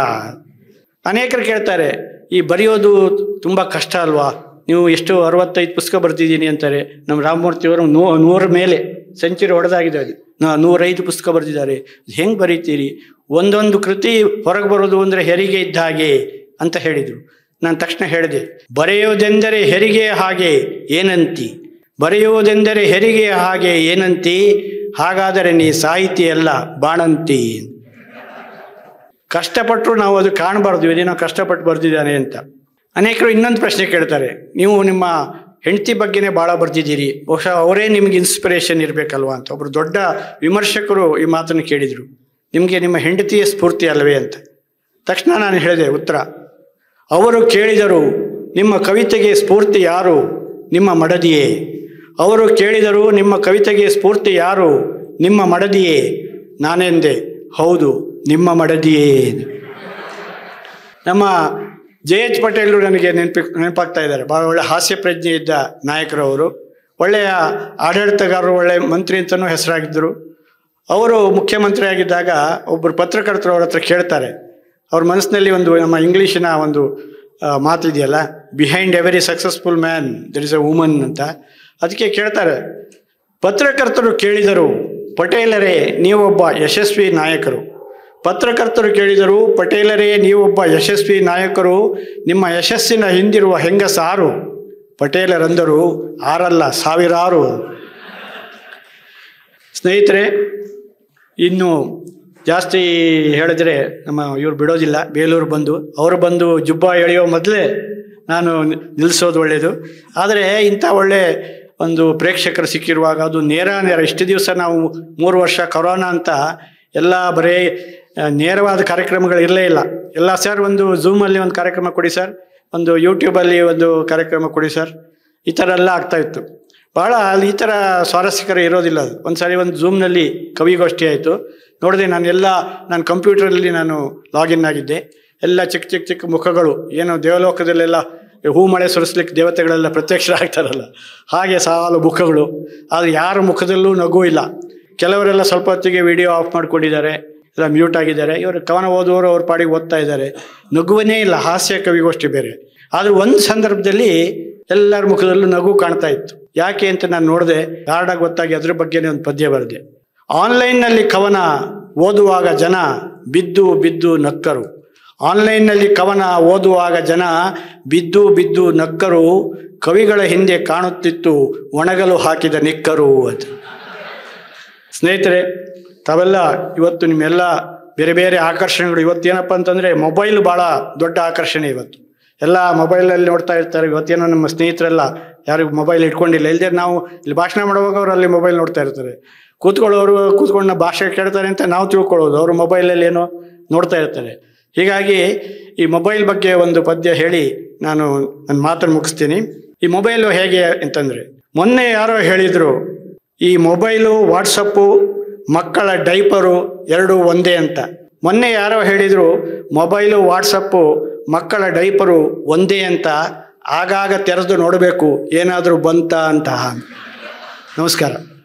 ಅನೇಕರು ಕೇಳ್ತಾರೆ ಈ ಬರೆಯೋದು ತುಂಬ ಕಷ್ಟ ಅಲ್ವಾ ನೀವು ಎಷ್ಟು ಅರವತ್ತೈದು ಪುಸ್ತಕ ಬರ್ತಿದ್ದೀನಿ ಅಂತಾರೆ ನಮ್ಮ ರಾಮಮೂರ್ತಿಯವರು ನೂ ನೂರ ಮೇಲೆ ಸೆಂಚುರಿ ಹೊಡೆದಾಗಿದೆ ಅದು ನಾ- ನೂರೈದು ಪುಸ್ತಕ ಬರೆದಿದ್ದಾರೆ ಹೆಂಗೆ ಬರೀತೀರಿ ಒಂದೊಂದು ಕೃತಿ ಹೊರಗೆ ಬರೋದು ಅಂದರೆ ಹೆರಿಗೆ ಇದ್ದ ಹಾಗೆ ಅಂತ ಹೇಳಿದರು ನಾನು ತಕ್ಷಣ ಹೇಳಿದೆ ಬರೆಯೋದೆಂದರೆ ಹೆರಿಗೆ ಹಾಗೆ ಏನಂತಿ ಬರೆಯುವುದೆಂದರೆ ಹೆರಿಗೆ ಹಾಗೆ ಏನಂತಿ ಹಾಗಾದರೆ ನೀ ಸಾಹಿತಿ ಅಲ್ಲ ಬಾಣಂತಿ ಕಷ್ಟಪಟ್ಟರು ನಾವು ಅದು ಕಾಣಬಾರ್ದು ಇದೇನೋ ಕಷ್ಟಪಟ್ಟು ಬರ್ದಿದ್ದಾನೆ ಅಂತ ಅನೇಕರು ಇನ್ನೊಂದು ಪ್ರಶ್ನೆ ಕೇಳ್ತಾರೆ ನೀವು ನಿಮ್ಮ ಹೆಂಡತಿ ಬಗ್ಗೆನೇ ಭಾಳ ಬರ್ದಿದ್ದೀರಿ ಬಹುಶಃ ಅವರೇ ನಿಮಗೆ ಇನ್ಸ್ಪಿರೇಷನ್ ಇರಬೇಕಲ್ವಾ ಅಂತ ಒಬ್ಬರು ದೊಡ್ಡ ವಿಮರ್ಶಕರು ಈ ಮಾತನ್ನು ಕೇಳಿದರು ನಿಮಗೆ ನಿಮ್ಮ ಹೆಂಡತಿಯ ಸ್ಫೂರ್ತಿ ಅಲ್ಲವೇ ಅಂತ ತಕ್ಷಣ ನಾನು ಹೇಳಿದೆ ಉತ್ತರ ಅವರು ಕೇಳಿದರು ನಿಮ್ಮ ಕವಿತೆಗೆ ಸ್ಫೂರ್ತಿ ಯಾರು ನಿಮ್ಮ ಮಡದಿಯೇ ಅವರು ಕೇಳಿದರು ನಿಮ್ಮ ಕವಿತೆಗೆ ಸ್ಫೂರ್ತಿ ಯಾರು ನಿಮ್ಮ ಮಡದಿಯೇ ನಾನೆಂದೆ ಹೌದು ನಿಮ್ಮ ಮಡದಿಯೇ ನಮ್ಮ ಜೆ ಎಚ್ ಪಟೇಲ್ರು ನನಗೆ ನೆನಪಿ ನೆನಪಾಗ್ತಾ ಇದ್ದಾರೆ ಭಾಳ ಒಳ್ಳೆ ಹಾಸ್ಯ ಪ್ರಜ್ಞೆ ಇದ್ದ ನಾಯಕರು ಅವರು ಒಳ್ಳೆಯ ಆಡಳಿತಗಾರರು ಒಳ್ಳೆಯ ಮಂತ್ರಿ ಅಂತಲೂ ಹೆಸರಾಗಿದ್ದರು ಅವರು ಮುಖ್ಯಮಂತ್ರಿ ಆಗಿದ್ದಾಗ ಒಬ್ಬರು ಪತ್ರಕರ್ತರು ಅವ್ರ ಹತ್ರ ಕೇಳ್ತಾರೆ ಅವ್ರ ಮನಸ್ಸಿನಲ್ಲಿ ಒಂದು ನಮ್ಮ ಇಂಗ್ಲೀಷಿನ ಒಂದು ಆ, ಮಾತಿದೆಯಲ್ಲ behind every successful man there is a woman ಅಂತ ಅದಕ್ಕೆ ಕೇಳ್ತಾರೆ ಪತ್ರಕರ್ತರು ಕೇಳಿದರು ಪಟೇಲರೇ ನೀವೊಬ್ಬ ಯಶಸ್ವಿ ನಾಯಕರು ಪತ್ರಕರ್ತರು ಕೇಳಿದರು ಪಟೇಲರೇ ನೀವೊಬ್ಬ ಯಶಸ್ವಿ ನಾಯಕರು ನಿಮ್ಮ ಯಶಸ್ಸಿನ ಹಿಂದಿರುವ ಹೆಂಗಸಾರು ಪಟೇಲರಂದರು ಆರಲ್ಲ ಸಾವಿರಾರು ಸ್ನೇಹಿತರೆ ಇನ್ನು ಜಾಸ್ತಿ ಹೇಳಿದ್ರೆ ನಮ್ಮ ಇವ್ರು ಬಿಡೋದಿಲ್ಲ ಬೇಲೂರು ಬಂದು ಅವರು ಬಂದು ಜುಬ್ಬ ಎಳೆಯೋ ಮೊದಲೇ ನಾನು ನಿಲ್ಲಿಸೋದು ಒಳ್ಳೆಯದು ಆದರೆ ಇಂಥ ಒಳ್ಳೆ ಒಂದು ಪ್ರೇಕ್ಷಕರು ಸಿಕ್ಕಿರುವಾಗ ಅದು ನೇರ ನೇರ ಇಷ್ಟು ದಿವಸ ನಾವು ಮೂರು ವರ್ಷ ಕೊರೋನಾ ಅಂತ ಎಲ್ಲ ಬರೀ ಆ, ನೇರವಾದ ಕಾರ್ಯಕ್ರಮಗಳು ಇರಲೇ ಇಲ್ಲ ಎಲ್ಲ ಸರ್ ಒಂದು ಝೂಮಲ್ಲಿ ಒಂದು ಕಾರ್ಯಕ್ರಮ ಕೊಡಿ ಸರ್ ಒಂದು ಯೂಟ್ಯೂಬಲ್ಲಿ ಒಂದು ಕಾರ್ಯಕ್ರಮ ಕೊಡಿ ಸರ್ ಈ ಥರ ಎಲ್ಲ ಆಗ್ತಾ ಇತ್ತು ಭಾಳ ಅಲ್ಲಿ ಈ ಥರ ಸ್ವಾರಸ್ಯಕರ ಇರೋದಿಲ್ಲ ಅದು ಒಂದು ಸಾರಿ ಒಂದು ಝೂಮ್ನಲ್ಲಿ ಕವಿಗೋಷ್ಠಿ ಆಯಿತು ನೋಡಿದೆ ನಾನು ಎಲ್ಲ ನಾನು ಕಂಪ್ಯೂಟರಲ್ಲಿ ನಾನು ಲಾಗಿನ್ ಆಗಿದ್ದೆ ಎಲ್ಲ ಚಿಕ್ಕ ಚಿಕ್ಕ ಚಿಕ್ಕ ಮುಖಗಳು ಏನು ದೇವಲೋಕದಲ್ಲೆಲ್ಲ ಹೂ ಮಳೆ ಸುರಿಸ್ಲಿಕ್ಕೆ ದೇವತೆಗಳೆಲ್ಲ ಪ್ರತ್ಯಕ್ಷರಾಗ್ತಾರಲ್ಲ ಹಾಗೆ ಸಾಲು ಮುಖಗಳು ಆದರೆ ಯಾರ ಮುಖದಲ್ಲೂ ನಗು ಇಲ್ಲ ಕೆಲವರೆಲ್ಲ ಸ್ವಲ್ಪ ಹೊತ್ತಿಗೆ ವಿಡಿಯೋ ಆಫ್ ಮಾಡ್ಕೊಂಡಿದ್ದಾರೆ ಎಲ್ಲ ಮ್ಯೂಟ್ ಆಗಿದ್ದಾರೆ ಇವರು ಕವನ ಓದುವವರು ಅವ್ರ ಪಾಡಿಗೆ ಓದ್ತಾ ಇದ್ದಾರೆ ನಗುವನೇ ಇಲ್ಲ ಹಾಸ್ಯ ಕವಿಗೋಷ್ಠಿ ಬೇರೆ ಆದ್ರೆ ಒಂದು ಸಂದರ್ಭದಲ್ಲಿ ಎಲ್ಲರ ಮುಖದಲ್ಲೂ ನಗು ಕಾಣ್ತಾ ಇತ್ತು ಯಾಕೆ ಅಂತ ನಾನು ನೋಡಿದೆ ಗಾರ್ಡಾಗಿ ಗೊತ್ತಾಗಿ ಅದ್ರ ಬಗ್ಗೆನೇ ಒಂದು ಪದ್ಯ ಬರೆದೆ ಆನ್ಲೈನ್ನಲ್ಲಿ ಕವನ ಓದುವಾಗ ಜನ ಬಿದ್ದು ಬಿದ್ದು ನಕ್ಕರು ಆನ್ಲೈನ್ನಲ್ಲಿ ಕವನ ಓದುವಾಗ ಜನ ಬಿದ್ದು ಬಿದ್ದು ನಕ್ಕರು ಕವಿಗಳ ಹಿಂದೆ ಕಾಣುತ್ತಿತ್ತು ಒಣಗಲು ಹಾಕಿದ ನಿಕ್ಕರು ಅಂತ ಸ್ನೇಹಿತರೆ ತಾವೆಲ್ಲ ಇವತ್ತು ನಿಮ್ಮೆಲ್ಲ ಬೇರೆ ಬೇರೆ ಆಕರ್ಷಣೆಗಳು ಇವತ್ತು ಏನಪ್ಪ ಅಂತಂದರೆ ಮೊಬೈಲ್ ಭಾಳ ದೊಡ್ಡ ಆಕರ್ಷಣೆ ಇವತ್ತು ಎಲ್ಲ ಮೊಬೈಲಲ್ಲಿ ನೋಡ್ತಾ ಇರ್ತಾರೆ ಇವತ್ತೇನೋ ನಮ್ಮ ಸ್ನೇಹಿತರೆಲ್ಲ ಯಾರಿಗೂ ಮೊಬೈಲ್ ಇಟ್ಕೊಂಡಿಲ್ಲ ಇಲ್ಲದೆ ನಾವು ಇಲ್ಲಿ ಭಾಷಣ ಮಾಡುವಾಗ ಅವರು ಅಲ್ಲಿ ಮೊಬೈಲ್ ನೋಡ್ತಾ ಇರ್ತಾರೆ ಕೂತ್ಕೊಳ್ಳೋರು ಕೂತ್ಕೊಂಡು ಭಾಷೆ ಕೇಳ್ತಾರೆ ಅಂತ ನಾವು ತಿಳ್ಕೊಳ್ಳೋದು ಅವರು ಮೊಬೈಲಲ್ಲಿ ಏನೋ ನೋಡ್ತಾ ಇರ್ತಾರೆ ಹೀಗಾಗಿ ಈ ಮೊಬೈಲ್ ಬಗ್ಗೆ ಒಂದು ಪದ್ಯ ಹೇಳಿ ನಾನು ನನ್ನ ಮಾತನ್ನು ಮುಗಿಸ್ತೀನಿ ಈ ಮೊಬೈಲು ಹೇಗೆ ಅಂತಂದರೆ ಮೊನ್ನೆ ಯಾರೋ ಹೇಳಿದರು ಈ ಮೊಬೈಲು ವಾಟ್ಸಪ್ಪು ಮಕ್ಕಳ ಡೈಪರು ಎರಡೂ ಒಂದೇ ಅಂತ ಮೊನ್ನೆ ಯಾರೋ ಹೇಳಿದರು ಮೊಬೈಲು ವಾಟ್ಸಪ್ಪು ಮಕ್ಕಳ ಡೈಪರು ಒಂದೇ ಅಂತ ಆಗಾಗ ತೆರೆದು ನೋಡಬೇಕು ಏನಾದರೂ ಬಂತ ಅಂತ ನಮಸ್ಕಾರ